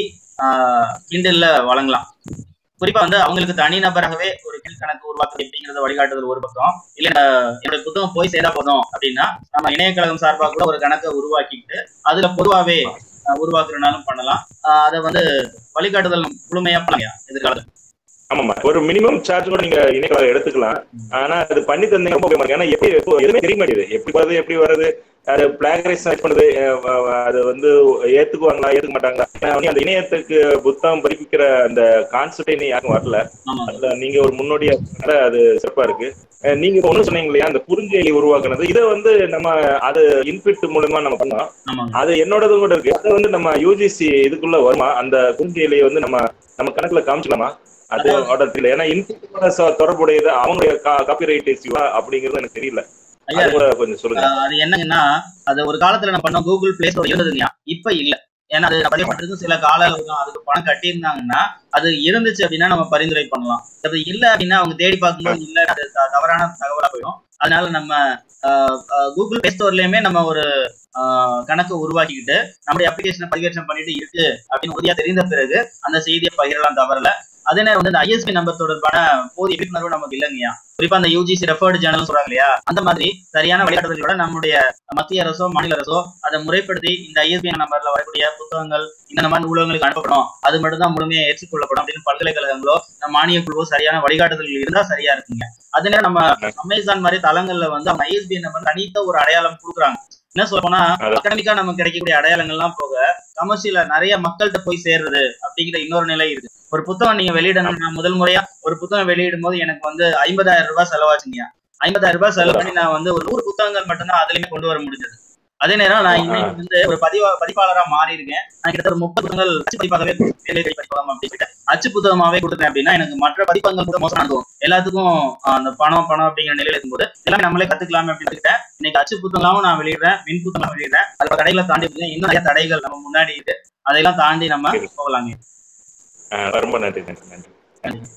கிண்டல்ல வழங்கலாம் குறிப்பா வந்து அவங்களுக்கு தனிநபராகவே ஒரு கீழ் கணக்கு உருவாக்குறது அப்படிங்கறத வழிகாட்டுதல் ஒரு பக்கம் இல்ல அஹ், என்னோட புத்தகம் போய் சேர்ந்தா போதும் அப்படின்னா நம்ம இணையக்கழகம் சார்பாக கூட ஒரு கணக்கை உருவாக்கிட்டு அதுல பொதுவாவே அஹ், உருவாக்குறனாலும் பண்ணலாம் அஹ், அதை வந்து வழிகாட்டுதல் முழுமையா பண்ணலாம் எதிர்காலத்துல ஆமாமா ஒரு மினிமம் சார்ஜ் கூட நீங்க இணையதளம் எடுத்துக்கலாம் ஆனா அது பண்ணி தந்தீங்க ரொம்ப உபயோகமா இருக்கு ஏன்னா எப்படி இப்போ எதுவுமே தெரிய மாட்டேங்குது எப்படி வருது எப்படி வருது அது பிளாகரைஸ் பண்ணுது அஹ் அஹ் அது வந்து ஏத்துக்குவாங்களா ஏத்துக்க மாட்டாங்களா ஏன்னா வந்து அந்த இணையத்துக்கு புத்தகம் படிப்பிக்கிற அந்த கான்செப்டே இன்னும் யாருக்கும் வரல ஆமா அதுல நீங்க ஒரு முன்னோடியா இருக்கனால அது சிறப்பா இருக்கு அஹ் நீங்க இப்ப ஒண்ணு சொன்னீங்க இல்லையா அந்த குறுஞ்செயலி உருவாக்குனது இதை வந்து நம்ம அது இன்புட் மூலமா நம்ம பண்ணலாம் ஆமாங்க அது என்னோடதும் கூட இருக்கு அது வந்து நம்ம யூஜிசி இதுக்குள்ள வருமா அந்த குறுஞ்செயலியை வந்து நம்ம நம்ம கணக்குல காமிச்சலாமா அது ஆர்டர் தெரியல ஏன்னா இன்புட்டோட ச- தொடர்புடையது அவங்களுடைய காப்பிரைட் இஷ்யூவா அப்படிங்கிறது எனக்கு தெரியல ஐயா அது கூட கொஞ்சம் சொல்லுங்க ஆஹ் அது என்னங்கன்னா அது ஒரு காலத்துல நம்ம பண்ணோம் கூகுள் பிளே ஸ்டோர் இருந்ததுங்க இப்ப இல்ல ஏன்னா அது பதிவு பண்றதுக்கு சில கால அளவு தான் அதுக்கு பணம் கட்டியிருந்தாங்கன்னா அது இருந்துச்சு அப்படின்னா நம்ம பரிந்துரை பண்ணலாம் அது இல்ல அப்படின்னா அவங்க தேடி பார்க்கும்போது இல்ல அது த- தவறான தகவலா போயிடும் அதனால நம்ம ஆஹ் ஆஹ் கூகுள் பிளே ஸ்டோர்லயுமே நம்ம ஒரு ஆஹ் கணக்கு உருவாக்கிக்கிட்டு நம்முடைய அப்ளிகேஷனை பதிவேற்றம் பண்ணிட்டு இருக்கு அப்படின்னு உறுதியா தெரிந்த பிறகு அந்த செய்தியை பகிரலாம் தவறல அதே நேரம் வந்து இந்த ஐஎஸ்பி நம்பர் தொடர்பான போதிய விழிப்புணர்வு நமக்கு இல்லைங்கய்யா குறிப்பா அந்த யூஜிசி ரெஃபர்டு ஜேர்னல் சொல்றாங்க இல்லையா அந்த மாதிரி சரியான வழிகாட்டுதலோட நம்முடைய மத்திய அரசோ மாநில அரசோ அதை முறைப்படுத்தி இந்த ஐஎஸ்பி நம்பர்ல வரக்கூடிய புத்தகங்கள் இந்த மாதிரி நூலகங்களுக்கு அனுப்பப்படும் அது மட்டும் தான் முழுமையா ஏற்றுக்கொள்ளப்படும் அப்படின்னு பல்கலைக்கழகங்களோ நம்ம மானிய குழுவோ சரியான வழிகாட்டுதல்கள் இருந்தா சரியா இருக்குங்க அதே நேரம் நம்ம அமேசான் மாதிரி தளங்கள்ல வந்து அவங்க ஐஎஸ்பி நம்பர் தனித்த ஒரு அடையாளம் கொடுக்குறாங்க என்ன சொல்ல போனா அதான். அகடமிக்கா நமக்கு கிடைக்கக்கூடிய அடையாளங்கள்லாம் போக கமர்ஷியலா நிறைய மக்கள்கிட்ட போய் சேர்றது அப்படிங்கிற இன்னொரு நிலை இருக்கு ஒரு புத்தகம் நீங்க வெளியிடணும் நான் முதல் முறையா ஒரு புத்தகம் வெளியிடும் போது எனக்கு வந்து ஐம்பதாயிரம் ரூபாய் செலவாச்சுங்க ஐம்பதாயிரம் ரூபாய் செலவு பண்ணி நான் வந்து ஒரு நூறு புத்தகங்கள் மட்டும்தான் அதுலயுமே கொண்டு வர முடிஞ்சது அதே நேரம் நான் இன்னைக்கு வந்து ஒரு பதிவா பதிப்பாளரா மாறி இருக்கேன் நான் கிட்டத்தட்ட ஒரு முப்பது புத்தகங்கள் அச்சு பதிப்பாகவே வேலை பதிப்பகம் அப்படின்னு அச்சு புத்தகமாவே கொடுத்தேன் அப்படின்னா எனக்கு மற்ற பதிப்பகங்கள் கூட மோசம் இருக்கும் எல்லாத்துக்கும் ஆஹ், அந்த பணம் பணம் அப்படிங்கிற நிலையில இருக்கும்போது எல்லாமே நம்மளே கத்துக்கலாமே அப்படின்னு சொல்லிட்டேன். இன்னைக்கு அச்சு புத்தகங்களும் நான் வெளியிடுறேன் மின் புத்தகம் வெளியிடுறேன் அதுல தடைகளை தாண்டி இருக்கேன். இன்னும் நிறைய தடைகள் நம்ம முன்னாடி இருக்கு அதையெல்லாம் தாண்டி நம்ம போகலாங்க அஹ் ரொம்ப நன்றி நன்றி நன்றி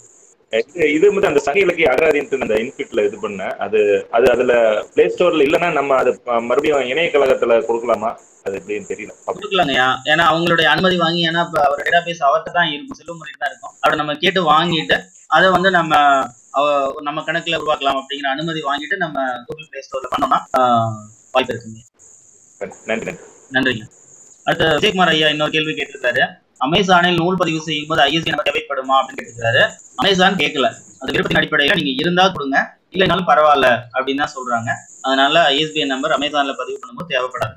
இது இது வந்து அந்த சங்க இலக்கிய அகராதின்ட்டு அந்த இன்பிட்ல இது பண்ணேன் அது அது அதுல பிளே ஸ்டோர்ல இல்லைன்னா நம்ம அது ப- மறுபடியும் இணையகழகத்துல கொடுக்கலாமா அது எப்படின்னு தெரியல கொடுக்கலாங்கய்யா ஏன்னா அவங்களுடைய அனுமதி வாங்கி ஏன்னா இப்ப அவர் டேட்டாபேஸ் அவர்கிட்ட தான் இருக்கும் செல்வமுறையில் தான் இருக்கும் அதை நம்ம கேட்டு வாங்கிட்டு அதை வந்து நம்ம அவ- நம்ம கணக்குல உருவாக்கலாம் அப்படிங்கிற அனுமதி வாங்கிட்டு நம்ம கூகுள் பிளே ஸ்டோர்ல பண்ணோம்னா ஆஹ், வாய்ப்பு இருக்குங்க நன்றி நன்றி நன்றிங்க அடுத்து விஜயகுமார் ஐயா இன்னொரு கேள்வி கேட்டிருக்காரு அமேசானில் நூல் பதிவு செய்யும் போது ஐஎஸ்டி நம்பர் தேவைப்படுமா அப்படின்னு கேட்டிருக்காரு அமேசான் கேட்கல அது விருப்பத்தின் அடிப்படையில நீங்க இருந்தா கொடுங்க இல்லைனாலும் பரவாயில்ல அப்படின்னு தான் சொல்றாங்க அதனால ஐஎஸ்பிஎன் நம்பர் அமேசான்ல பதிவு பண்ணும்போது தேவைப்படாது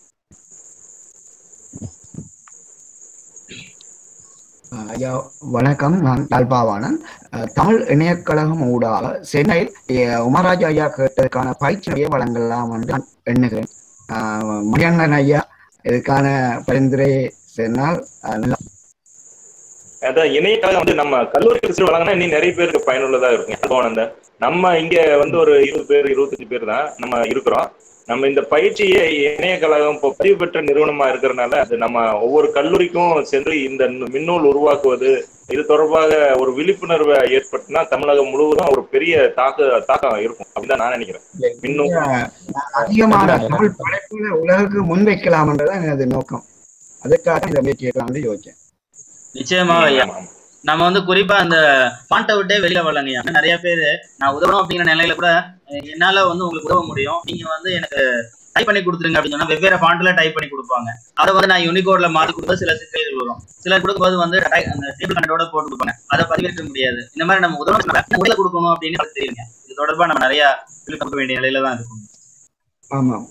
அஹ் ஐயா வணக்கம் நான் யாழ்ப்பாவாணன் அஹ் தமிழ் இணையக்கழகம் ஊடாக சென்னையில் அஹ் உமராஜ் ஐயா கேட்டதற்கான பயிற்சியை வழங்கலாம் என்று நான் எண்ணுகிறேன் அஹ் மணியண்ணன் ஐயா இதுக்கான பரிந்துரை சொன்னால் அஹ் நல்லா அதான் இணையதளம் வந்து நம்ம கல்லூரி சிறு வழங்கினா இன்னும் நிறைய பேருக்கு பயனுள்ளதா இருக்கும் இப்போ அந்த நம்ம இங்க வந்து ஒரு இருபது பேர் இருபத்தஞ்சு பேர் தான் நம்ம இருக்கிறோம் நம்ம இந்த பயிற்சியை இணையகழகம் இப்போ பதிவு பெற்ற நிறுவனமா இருக்கிறனால அது நம்ம ஒவ்வொரு கல்லூரிக்கும் சென்று இந்த மின்னூல் உருவாக்குவது இது தொடர்பாக ஒரு விழிப்புணர்வை ஏற்பட்டுனா தமிழகம் முழுவதும் ஒரு பெரிய தாக்க தாக்கம் இருக்கும் அப்படின்னு நான் நினைக்கிறேன் மின்னூல் அதிகமான தமிழ் படைப்புகளை உலகுக்கு முன்வைக்கலாம் என்றதான் எனது நோக்கம் அதுக்காக இந்த முயற்சியை வந்து யோசிச்சேன் நிச்சயமாக ஐயா நம்ம வந்து குறிப்பா அந்த பாண்டை விட்டே வெளியில வரலங்கய்யா நிறைய பேர் நான் உதவணும் அப்படிங்கிற நிலையில கூட அஹ், என்னால வந்து உங்களுக்கு உதவ முடியும் நீங்க வந்து எனக்கு டைப் பண்ணி கொடுத்துருங்க அப்படின்னு சொன்னா வெவ்வேறு ஃபாண்ட்ல டைப் பண்ணி கொடுப்பாங்க அதை வந்து நான் யூனிகோட்ல மாத்தி கொடுத்தா சில சிக்கல்கள் வரும் சிலர் கொடுக்கும்போது வந்து டை- அந்த டேபிள் கண்டோட போட்டு கொடுப்பாங்க அதை பதிவேற்ற முடியாது இந்த மாதிரி நம்ம உதவணும் முதல்ல கொடுக்கணும் அப்படின்னு எனக்கு தெரியுங்க இது தொடர்பா நம்ம நிறைய விழிப்புணர்வு வேண்டிய நிலையில தான் இருக்கும் ஆமாம்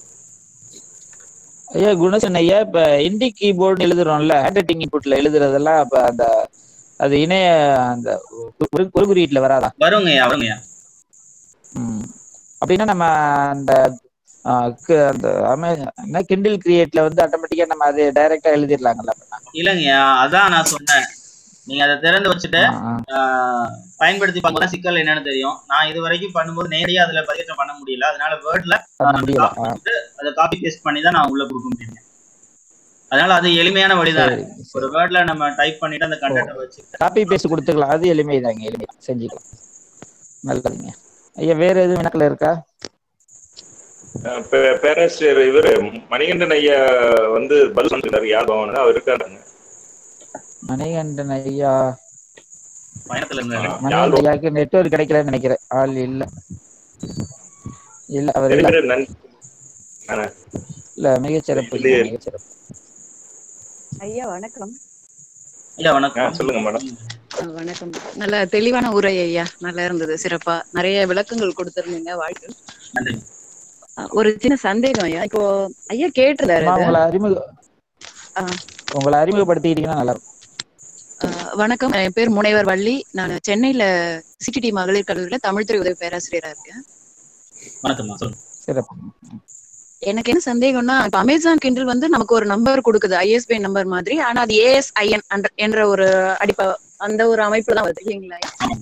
ஐயா குணசன் ஐயா இப்ப இண்டி கீபோர்டு எழுதுறோம்ல ஹேண்ட் ரைட்டிங் இன்புட்ல எழுதுறதெல்லாம் அப்ப அந்த அது இணைய அந்த ஒரு ஒரு குறியீட்டுல வராதா வருங்கய்யா வருங்கய்யா ம். அப்படின்னா நம்ம அந்த ஆ, கு- அந்த அமே- என்ன கிண்டில் கிரியேட்ல வந்து ஆட்டோமேட்டிக்கா நம்ம அது டைரக்டா எழுதிடலாங்கல்ல அப்படின்னா? இல்லைங்கய்யா அதான் நான் சொன்னேன் நீங்க அதை திறந்து வச்சுட்டு ஆ, ஆ. ஆஹ் பயன்படுத்தி பார்க்கும்போது சிக்கல் என்னன்னு தெரியும் நான் இது வரைக்கும் பண்ணும்போது நேரடியா அதுல பதிவேற்றம் பண்ண முடியல அதனால வேர்ட்ல பண்ண முடியல ஆ, அதை காப்பி பேஸ்ட் பண்ணி தான் நான் உள்ள கொடுக்க முடியும் அதனால அது எளிமையான வழிதான் சரி ஒரு வேர்ட்ல நம்ம டைப் பண்ணிட்டு அந்த கண்டென்ட்டை வச்சு காப்பி பேஸ்ட் கொடுத்துக்கலாம் அது எளிமைதாங்க எளிமை செஞ்சுக்கலாம் நல்லதுங்க ஐயா வேற எதுவும் வினாக்கள் இருக்கா அஹ் பே- பேராசிரியர் இவரு மணிகண்டன் ஐயா வந்து பதில் சொல்லிருக்காரு யார் பவன் அவர் இருக்காருங்க மணிகண்டன் ஐயா பயணத்துல இருந்து ஆ. மணிகண்டன் ஐயாக்கு நெட்வொர்க் கிடைக்கலன்னு நினைக்கிறேன் ஆள் இல்ல இல்ல அவர் இல்ல நிறைய பேர் நன்றி இல்ல மிகச்சிறப்பு இல்லையே. மிகச்சிறப்பு ஐயா வணக்கம் ஐயா ஆ, வணக்கம் சொல்லுங்க மேடம் ஆ, வணக்கம் நல்ல தெளிவான உரை ஐயா நல்லா இருந்தது சிறப்பா நிறைய விளக்கங்கள் கொடுத்திருந்தீங்க வாழ்க்கை நன்றி ஒரு சின்ன சந்தேகம் ஐயா இப்போ ஐயா கேட்டிருந்தாரு அம்மா, அது. உங்களை அறிமுக ஆ. உங்களை அறிமுகப்படுத்திக்கிட்டீங்கன்னா நல்லா இருக்கும் ஆ, வணக்கம் என் பேர் முனைவர் வள்ளி நான் சென்னையில சிடிடி மகளிர் கல்லூரியில தமிழ்துறை உதவி பேராசிரியரா இருக்கேன் வணக்கம்மா சொல்லுங்க சிறப்பு எனக்கு என்ன சந்தேகம்னா இப்ப அமேசான் கிண்டில் வந்து நமக்கு ஒரு நம்பர் கொடுக்குது ஐஎஸ்பி நம்பர் மாதிரி ஆனா அது ஏஎஸ்ஐஎன் என்ற ஒரு அடிப்ப அந்த ஒரு அமைப்புல தான் வருது இல்லைங்களா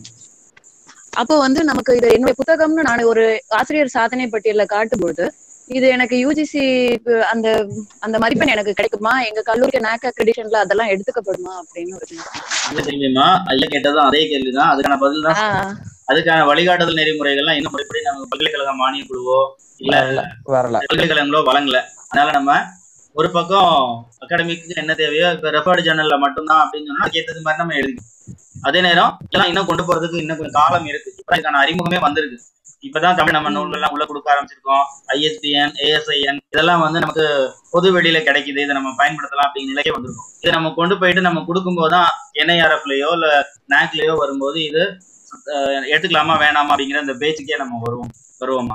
அப்போ வந்து நமக்கு இது என்னுடைய புத்தகம்னு நான் ஒரு ஆசிரியர் சாதனை பட்டியல்ல காட்டும்பொழுது இது எனக்கு யூஜிசி அந்த அந்த மதிப்பெண் எனக்கு கிடைக்குமா எங்க கல்லூரிக்கு நாக் அக்ரெடிஷன்ல அதெல்லாம் எடுத்துக்கப்படுமா அப்படின்னு ஒரு நல்ல கேள்விமா ஐயா கேட்டதும் அதே கேள்விதான் அதுக்கான பதில் தான் ஆஹ் அதுக்கான வழிகாட்டுதல் நெறிமுறைகள்லாம் இன்னும் முறைப்படி நம்ம பல்கலைக்கழக மானிய குழுவோ இல்ல வரல வரல பல்கலைக்கழகங்களோ வழங்கல அதனால நம்ம ஒரு பக்கம் அகாடமிக்கு என்ன தேவையோ இப்ப ரெஃபர்டு ஜேர்னல்ல மட்டும்தான் அப்படின்னு சொன்னா அதுக்கு மாதிரி நம்ம எழுதிக்கணும் அதே நேரம் இதெல்லாம் இன்னும் கொண்டு போறதுக்கு இன்னும் கொஞ்சம் காலம் இருக்கு இப்ப இதுக்கான அறிமுகமே வந்திருக்கு இப்பதான் தமிழ் நம்ம நூல்கள்லாம் உள்ள கொடுக்க ஆரம்பிச்சிருக்கோம் ஐஎஸ்பிஎன் ஏஎஸ்ஐஎன் இதெல்லாம் வந்து நமக்கு பொது வெளியில கிடைக்குது இதை நம்ம பயன்படுத்தலாம் அப்படிங்கிற நிலையே வந்திருக்கும் இதை நம்ம கொண்டு போயிட்டு நம்ம கொடுக்கும்போது தான் என்ஐஆர்எஃப்லயோ இல்ல நாக்லயோ வரும்போது இது அஹ், எடுத்துக்கலாமா வேணாமா அப்படிங்கிற அந்த பேச்சுக்கே நம்ம வருவோம் வருவோமா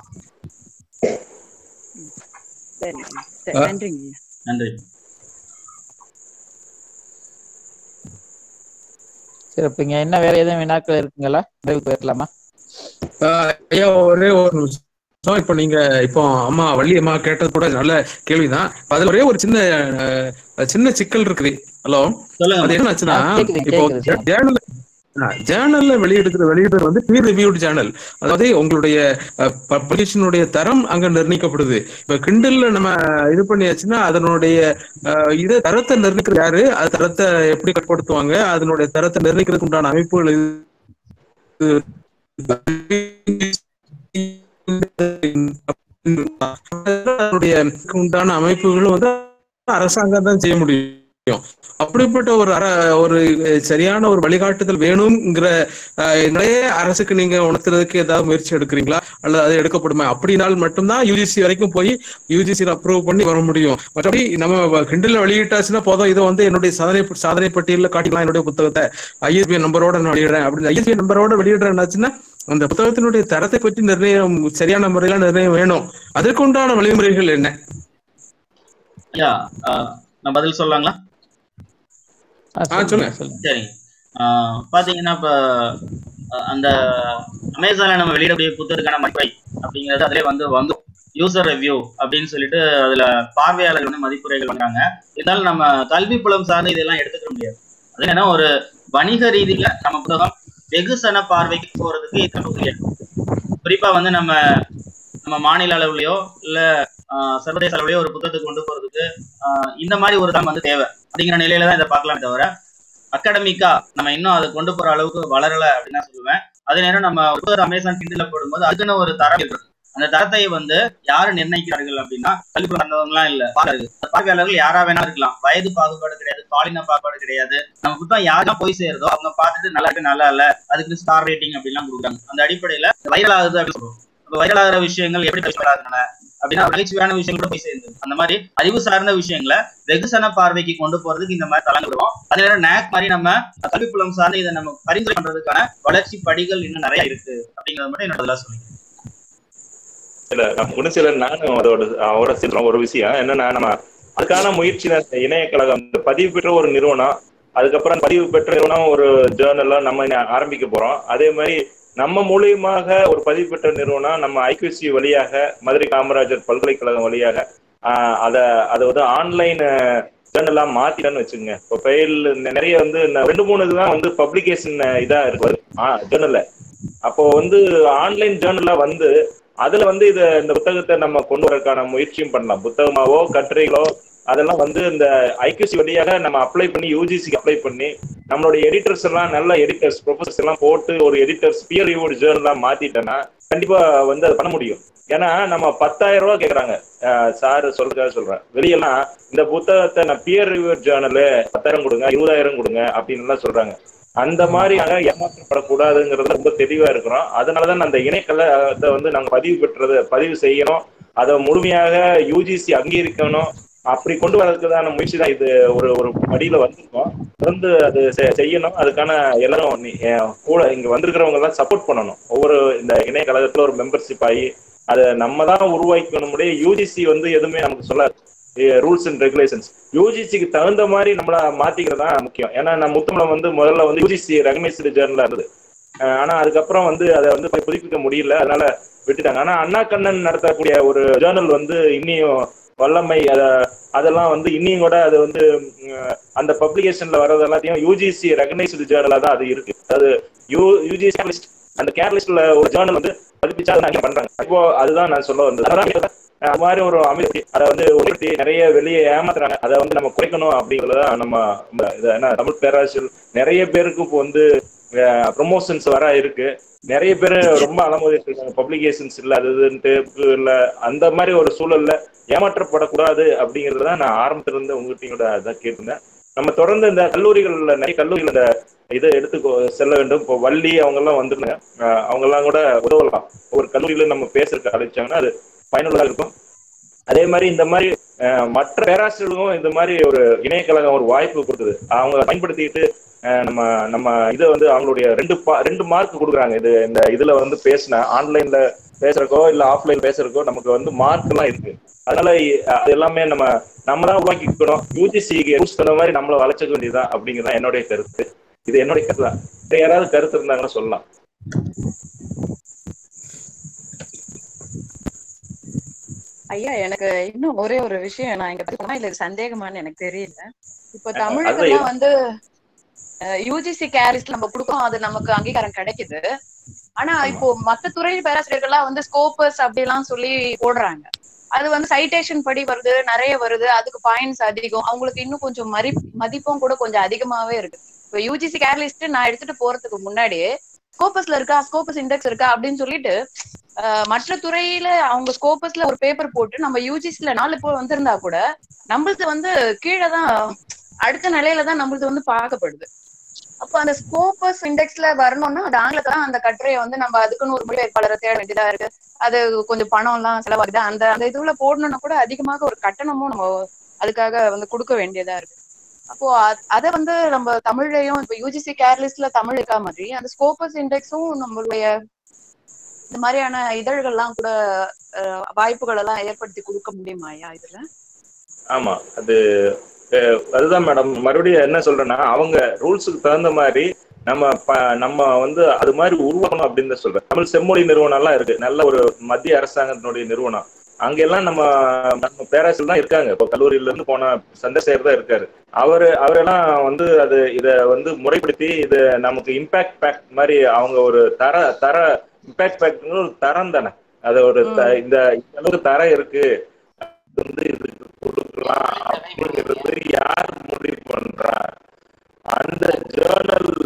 சரி சரி ஆ. நன்றிங்க நன்றி சிறப்புங்க என்ன வேற எதுவும் வினாக்கள் இருக்குங்களா நிறைவு போயிடலாமா ஆஹ் ஐயா ஒரே ஒரு நிமிஷம் இப்ப நீங்க இப்போ அம்மா வள்ளி அம்மா கேட்டது கூட நல்ல கேள்விதான் அதுல ஒரே ஒரு சின்ன அஹ், சின்ன சிக்கல் இருக்குது ஹலோ சொல்லுங்க அது என்ன ஆச்சுன்னா ஆ, கேக்குது, இப்போ கேக்குது. ஜேர்னல் ஜேர்னல்ல வெளியிடுக்கிற வெளியிடுறது வந்து பீர் ரிவியூட் ஜேர்னல் அதாவது உங்களுடைய பப்ளிகேஷனுடைய தரம் அங்க நிர்ணயிக்கப்படுது இப்ப கிண்டல்ல நம்ம இது பண்ணியாச்சுன்னா அதனுடைய அஹ், இதை தரத்தை நிர்ணயிக்கிற யாரு அது தரத்தை எப்படி கட்டுப்படுத்துவாங்க அதனுடைய தரத்தை நிர்ணயிக்கிறதுக்கு உண்டான அமைப்புகள் இது அதனுடைய உண்டான அமைப்புகளும் வந்து அரசாங்கம் தான் செய்ய முடியும் அப்படிப்பட்ட ஒரு அர ஒரு சரியான ஒரு வழிகாட்டுதல் வேணுங்கிற அஹ், நிலையை அரசுக்கு நீங்க உணர்த்துறதுக்கு ஏதாவது முயற்சி எடுக்கிறீங்களா அல்லது அது எடுக்கப்படுமா அப்படினால் மட்டும்தான் யூஜிசி வரைக்கும் போய் யூஜிசி அப்ரூவ் பண்ணி வர முடியும் மற்றபடி நம்ம கிண்டல வெளியிட்டாச்சுன்னா போதும் இதை வந்து என்னுடைய சாதனை சாதனை பட்டியலில் காட்டிக்கலாம் என்னுடைய புத்தகத்தை ஐஎஸ்பி நம்பரோட நான் வெளியிடுறேன் அப்படின்னு ஐஎஸ்பி நம்பரோட வெளியிடுறேன்னாச்சுன்னா அந்த புத்தகத்தினுடைய தரத்தை பற்றி நிர்ணயம் சரியான முறையில நிர்ணயம் வேணும் அதற்கு உண்டான வழிமுறைகள் என்ன ஐயா ஆஹ், நான் பதில் சொல்லலாங்களா ஆ, ஆ, சொல்லுங்க. சரிங்க ஆஹ், பாத்தீங்கன்னா இப்ப அஹ், அந்த அமேசான்ல நம்ம வெளியிடக்கூடிய புத்தகத்துக்கான மதிப்பை அப்படிங்கிறது அதிலே வந்து வந்து யூசர் ரிவ்யூ அப்படின்னு சொல்லிட்டு அதுல பார்வையாளர்கள் வந்து மதிப்புரைகள் பண்றாங்க இருந்தாலும் நம்ம கல்வி புலம் சார்ந்து இதெல்லாம் எடுத்துக்க முடியாது அது என்னன்னா ஒரு வணிக ரீதியில நம்ம புத்தகம் வெகுசன பார்வைக்கு போறதுக்கு இது ரொம்ப உயர். குறிப்பா வந்து நம்ம நம்ம மாநில அளவுலயோ இல்ல ஆஹ், சர்வதேச அளவுலயோ ஒரு புத்தகத்தை கொண்டு போறதுக்கு ஆஹ், இந்த மாதிரி ஒரு தரம் வந்து தேவை அப்படிங்கிற நிலையில தான் இதை பார்க்கலாமே தவிர அகாடமிக்கா நம்ம இன்னும் அதை கொண்டு போற அளவுக்கு வளரல அப்படின்னு தான் சொல்லுவேன் அதே நேரம் நம்ம ஒரு புத்தகம் அமேசான் கிண்டில போடும்போது அதுக்குன்னு ஒரு தரம் இருக்குது அந்த தரத்தை வந்து யாரு நிர்ணயிக்கிறார்கள் அப்படின்னா கல்வி சார்ந்தவங்கலாம் இல்ல பார்வையாளர்கள். அந்த பார்வையாளர்கள் யாரா வேணா இருக்கலாம் வயது பாகுபாடு கிடையாது பாலின பாகுபாடு கிடையாது நம்ம புத்தகம் யாரெல்லாம் போய் சேருதோ அவங்க பார்த்துட்டு நல்லா இருக்கு நல்லா இல்ல அதுக்கு ஸ்டார் ரேட்டிங் அப்படிலாம் கொடுக்குறாங்க அந்த அடிப்படையில வைரல் ஆகுது அப்படின்னு சொல்றோம் இப்ப வைரல் ஆகிற விஷயங்கள் எப்படி வைரல் ஆகுதுனால அப்படின்னா நகைச்சுவையான விஷயங்கள் கூட போய் சேர்ந்து அந்த மாதிரி அறிவு சார்ந்த விஷயங்களை வெகுசன பார்வைக்கு கொண்டு போறதுக்கு இந்த மாதிரி தளங்கள் வரும் அதே நேரம் நேக் மாதிரி நம்ம கல்வி புலம் சார்ந்து இதை நம்ம பரிந்துரை பண்றதுக்கான வளர்ச்சி படிகள் இன்னும் நிறைய இருக்கு அப்படிங்கறது மட்டும் என்னோட இதெல்லாம் சொல்லிக்கிறேன் இல்ல நம்ம ஒண்ணு சில நானும் அதோட அவரோட சேர்ந்து ஒரு விஷயம் என்னன்னா நம்ம அதுக்கான முயற்சி தான் இந்த இணையக்கழகம் இந்த பதிவு பெற்ற ஒரு நிறுவனம் அதுக்கப்புறம் அந்த பதிவு பெற்ற நிறுவனம் ஒரு ஜேர்னல்லாம் நம்ம இனி ஆரம்பிக்க போறோம் அதே மாதிரி நம்ம மூலியமாக ஒரு பதிவு பெற்ற நிறுவனம் நம்ம ஐக்யூசி வழியாக மதுரை காமராஜர் பல்கலைக்கழகம் வழியாக ஆஹ் அத அதை வந்து ஆன்லைன் ஜேர்னலா மாத்திட்டேன்னு வச்சுக்கோங்க இப்போ ஃபெயில் நிறைய வந்து இந்த ரெண்டு மூணு இதுதான் வந்து பப்ளிகேஷன் இதா இருக்கு ஜேர்னல்ல அப்போ வந்து ஆன்லைன் ஜேர்னலா வந்து அதுல வந்து இத இந்த புத்தகத்தை நம்ம கொண்டு வரதுக்கான முயற்சியும் பண்ணலாம் புத்தகமாவோ கட்டுரைகளோ அதெல்லாம் வந்து இந்த ஐக்யூசி வழியாக நம்ம அப்ளை பண்ணி யூஜிசிக்கு அப்ளை பண்ணி நம்மளுடைய எடிட்டர்ஸ் எல்லாம் நல்ல எடிட்டர்ஸ் ப்ரொஃபசர்ஸ் எல்லாம் போட்டு ஒரு எடிட்டர்ஸ் பியர் ரிவ்யூட் ஜேர்னலா மாத்திட்டேன்னா கண்டிப்பா வந்து அதை பண்ண முடியும் ஏன்னா நம்ம பத்தாயிரம் ரூபாய் கேக்குறாங்க சார் சொல்றதுக்காக சொல்றேன் வெளியெல்லாம் இந்த புத்தகத்தை நான் பியர் ரிவ்யூ ஜேர்னலு பத்தாயிரம் கொடுங்க இருபதாயிரம் கொடுங்க அப்படின்னு எல்லாம் சொல்றாங்க அந்த மாதிரி நாங்க ஏமாற்றப்படக்கூடாதுங்கிறதுல ரொம்ப தெளிவா இருக்கிறோம் அதனாலதான் அந்த இணையதளத்தை வந்து நாங்க பதிவு பெற்றது பதிவு செய்யணும் அதை முழுமையாக யூஜிசி அங்கீகரிக்கணும் அப்படி கொண்டு வரதுக்குதான முயற்சி தான் இது ஒரு ஒரு படியில வந்திருக்கோம் தொடர்ந்து அது செ- செய்யணும் அதுக்கான எல்லாரும் நீ- அஹ் கூட இங்க வந்திருக்கிறவங்க எல்லாம் சப்போர்ட் பண்ணணும் ஒவ்வொரு இந்த இணையகழகத்துல ஒரு மெம்பர்ஷிப் ஆகி அதை நம்ம தான் உருவாக்கணும் முடியும் யூஜிசி வந்து எதுவுமே நமக்கு சொல்லாது ரூல்ஸ் அண்ட் ரெகுலேஷன்ஸ் யூஜிசிக்கு தகுந்த மாதிரி நம்மள மாத்திக்கிறது தான் முக்கியம் ஏன்னா நம்ம முத்தமிழம் வந்து முதல்ல வந்து யூஜிசி ரெகனைஸ்டு ஜேர்னலா இருந்தது அஹ் ஆனா அதுக்கப்புறம் வந்து அதை வந்து போய் புதுப்பிக்க முடியல அதனால விட்டுட்டாங்க ஆனா அண்ணா கண்ணன் நடத்தக்கூடிய ஒரு ஜேர்னல் வந்து இன்னியும் வல்லமை அத அதெல்லாம் வந்து இன்னியும் கூட அது வந்து உம், அந்த பப்ளிகேஷன்ல வர்றது எல்லாத்தையும் யூஜிசி ரெகனைஸ்டு ஜேர்னலா தான் அது இருக்கு அது யூ யூஜிசி லிஸ்ட் அந்த கேர் லிஸ்ட்ல ஒரு ஜேர்னல் வந்து பதிப்பிச்சா அதை நாங்க பண்றாங்க இப்போ அதுதான் நான் சொல்ல வந்தது அதான் அது மாதிரி ஒரு அமைப்பு அதை வந்து உயர்த்தி நிறைய வெளியே ஏமாத்துறாங்க அதை வந்து நம்ம குறைக்கணும் அப்படிங்கறத நம்ம இந்த இதை என்ன தமிழ் பேராசிரியர் நிறைய பேருக்கு இப்போ வந்து ப்ரொமோஷன்ஸ் வர இருக்கு நிறைய பேர் ரொம்ப அலமோதிட்டு இருக்காங்க பப்ளிகேஷன்ஸ் இல்ல அது இதுன்ட்டு இல்ல அந்த மாதிரி ஒரு சூழல்ல ஏமாற்றப்படக்கூடாது அப்படிங்கறத தான் நான் ஆரம்பத்துல இருந்து உங்ககிட்ட அதான் கேட்டிருந்தேன் நம்ம தொடர்ந்து இந்த கல்லூரிகள்ல நிறைய கல்லூரிகள் இந்த இதை எடுத்து கொ- செல்ல வேண்டும் இப்போ வள்ளி அவங்க எல்லாம் வந்துருங்க அவங்க எல்லாம் கூட உதவலாம் ஒரு கல்லூரியில நம்ம பேசுறதுக்கு அழைச்சாங்கன்னா அது பயனுள்ளதா இருக்கும் அதே மாதிரி இந்த மாதிரி அஹ், மற்ற பேராசிரியர்களும் இந்த மாதிரி ஒரு இணையக்கழகம் ஒரு வாய்ப்பு கொடுக்குது அவங்க பயன்படுத்திட்டு அஹ், நம்ம நம்ம இதை வந்து அவங்களுடைய ரெண்டு பா ரெண்டு மார்க் கொடுக்குறாங்க இது இந்த இதுல வந்து பேசின ஆன்லைன்ல பேசுறக்கோ இல்ல ஆஃப்லைன் பேசுறக்கோ நமக்கு வந்து மார்க் எல்லாம் இருக்கு அதனால இ- அது எல்லாமே நம்ம நம்ம தான் உருவாக்கிக்கணும் யூஜிசிக்கு யூஸ் பண்ண மாதிரி நம்மள வளர்ச்சிக்க வேண்டியதுதான் அப்படிங்கிறது என்னுடைய கருத்து இது என்னுடைய கருத்து தான் வேற யாராவது கருத்து இருந்தாங்கன்னா சொல்லலாம் ஐயா எனக்கு இன்னும் ஒரே ஒரு விஷயம் நான் இங்க பத்தி இல்ல இது சந்தேகமான்னு எனக்கு தெரியல இப்போ அதான் தமிழுக்கெல்லாம் வந்து யூஜிசி கேரிஸ்ட் நம்ம கொடுக்கோம் அது நமக்கு அங்கீகாரம் கிடைக்குது ஆனா இப்போ மத்த துறை பேராசிரியர்கள்லாம் வந்து ஸ்கோப்பஸ் அப்படிலாம் சொல்லி போடுறாங்க அது வந்து சைட்டேஷன் படி வருது நிறைய வருது அதுக்கு பாயிண்ட்ஸ் அதிகம் அவங்களுக்கு இன்னும் கொஞ்சம் மதி மதிப்பும் கூட கொஞ்சம் அதிகமாவே இருக்கு இப்போ யூஜிசி கேர் லிஸ்ட் நான் எடுத்துட்டு போறதுக்கு முன்னாடி ஸ்கோபஸ்ல இருக்கா ஸ்கோபஸ் இண்டெக்ஸ் இருக்கா அப்படின்னு சொல்லிட்டு அஹ், மற்ற துறையில அவங்க ஸ்கோபஸ்ல ஒரு பேப்பர் போட்டு நம்ம யூஜிசில நாலு பேர் வந்திருந்தா கூட நம்மளுது வந்து கீழே தான் அடுத்த நிலையில தான் நம்மளுது வந்து பார்க்கப்படுது அப்ப அந்த ஸ்கோபஸ் இண்டெக்ஸ்ல வரணும்னா அது ஆங்கிலத்துல தான் அந்த கட்டுரையை வந்து நம்ம அதுக்குன்னு ஒரு மொழிபெயர்ப்பாளரை தேட வேண்டியதா இருக்கு அது கொஞ்சம் பணம் எல்லாம் செலவாகுது அந்த அந்த இதுல போடணும்னா கூட அதிகமாக ஒரு கட்டணமும் நம்ம அதுக்காக வந்து கொடுக்க வேண்டியதா இருக்கு அப்போ அ- அத வந்து நம்ம தமிழ்லயும் இப்ப யூஜிசி கேர்லிஸ்ட்ல தமிழ் இருக்கா மாதிரி அந்த ஸ்கோபஸ் இண்டெக்ஸும் நம்மளுடைய இந்த மாதிரியான இதழ்கள்லாம் கூட அஹ், வாய்ப்புகள் எல்லாம் ஏற்படுத்தி கொடுக்க முடியுமாயா இதுல ஆமா அது அஹ், அதுதான் மேடம் மறுபடியும் என்ன சொல்றேன்னா அவங்க ரூல்ஸுக்கு தகுந்த மாதிரி நம்ம ப- நம்ம வந்து அது மாதிரி உருவாக்கணும் அப்படின்னு தான் சொல்றேன் தமிழ் செம்மொழி நிறுவனம் எல்லாம் இருக்கு நல்ல ஒரு மத்திய அரசாங்கத்தினுடைய நிறுவனம் அங்கெல்லாம் நம்ம நம்ம பேராசிரியர் தான் இருக்காங்க இப்போ கல்லூரியில இருந்து போன சந்திரசேகர் தான் இருக்காரு அவரு அவரெல்லாம் வந்து அது இத வந்து முறைப்படுத்தி இது நமக்கு இம்பாக்ட் பேக்ட் மாதிரி அவங்க ஒரு தர தர இம்பாக்ட் பேக்ட்னு ஒரு தரம் தானே அது ஒரு த- இந்த இந்த அளவுக்கு தரம் இருக்கு அது வந்து இதுக்கு கொடுக்கலாம் அப்படிங்கிறது யார் முடிவு பண்றா அந்த ஜேர்னல்ல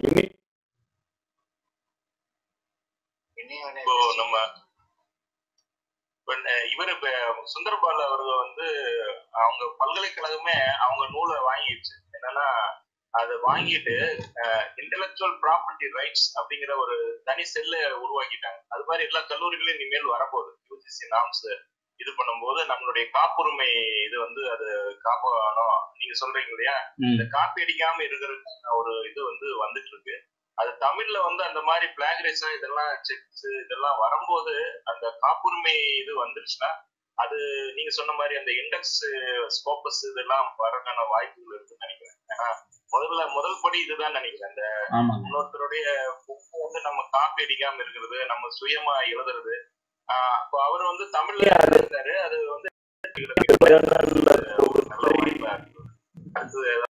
இப்போ நம்ம இப்ப ந- இவரு இப்ப சுந்தரபால் அவர்கள் வந்து அவங்க பல்கலைக்கழகமே அவங்க நூலை வாங்கிடுச்சு என்னன்னா அதை வாங்கிட்டு இன்டெலெக்சுவல் ப்ராப்பர்ட்டி ரைட்ஸ் அப்படிங்கிற ஒரு தனி செல்ல உருவாக்கிட்டாங்க அது மாதிரி எல்லா கல்லூரிகளும் இனிமேல் வரப்போகுது யூஜிசி நாம்ஸ் இது பண்ணும்போது நம்மளுடைய காப்புரிமை இது வந்து அது காப்பாகணும் நீங்க சொல்றீங்க இல்லையா ம். இந்த காப்பி அடிக்காம இருக்கிறதுக்கு ஒரு இது வந்து வந்துட்டு இருக்கு அது தமிழ்ல வந்து அந்த மாதிரி பிளாகரிசா இதெல்லாம் செக்ஸ் இதெல்லாம் வரும்போது அந்த காப்புரிமை இது வந்துருச்சுன்னா அது நீங்க சொன்ன மாதிரி அந்த இண்டெக்ஸ் ஸ்கோப்பஸ் இதெல்லாம் வரக்கான வாய்ப்புகள் இருக்குன்னு நினைக்கிறேன் ஏன்னா முதல்ல முதல் படி இதுதான் நினைக்கிறேன் அந்த ஆமாங்க இன்னொருத்தருடைய புக்கு வந்து நம்ம காப்பி அடிக்காம இருக்கிறது நம்ம சுயமா எழுதுறது ஆஹ் அப்போ அவர் வந்து தமிழ்ல இருந்தாரு அது வந்து ஒரு நல்ல வாய்ப்பா இருக்கு அடுத்தது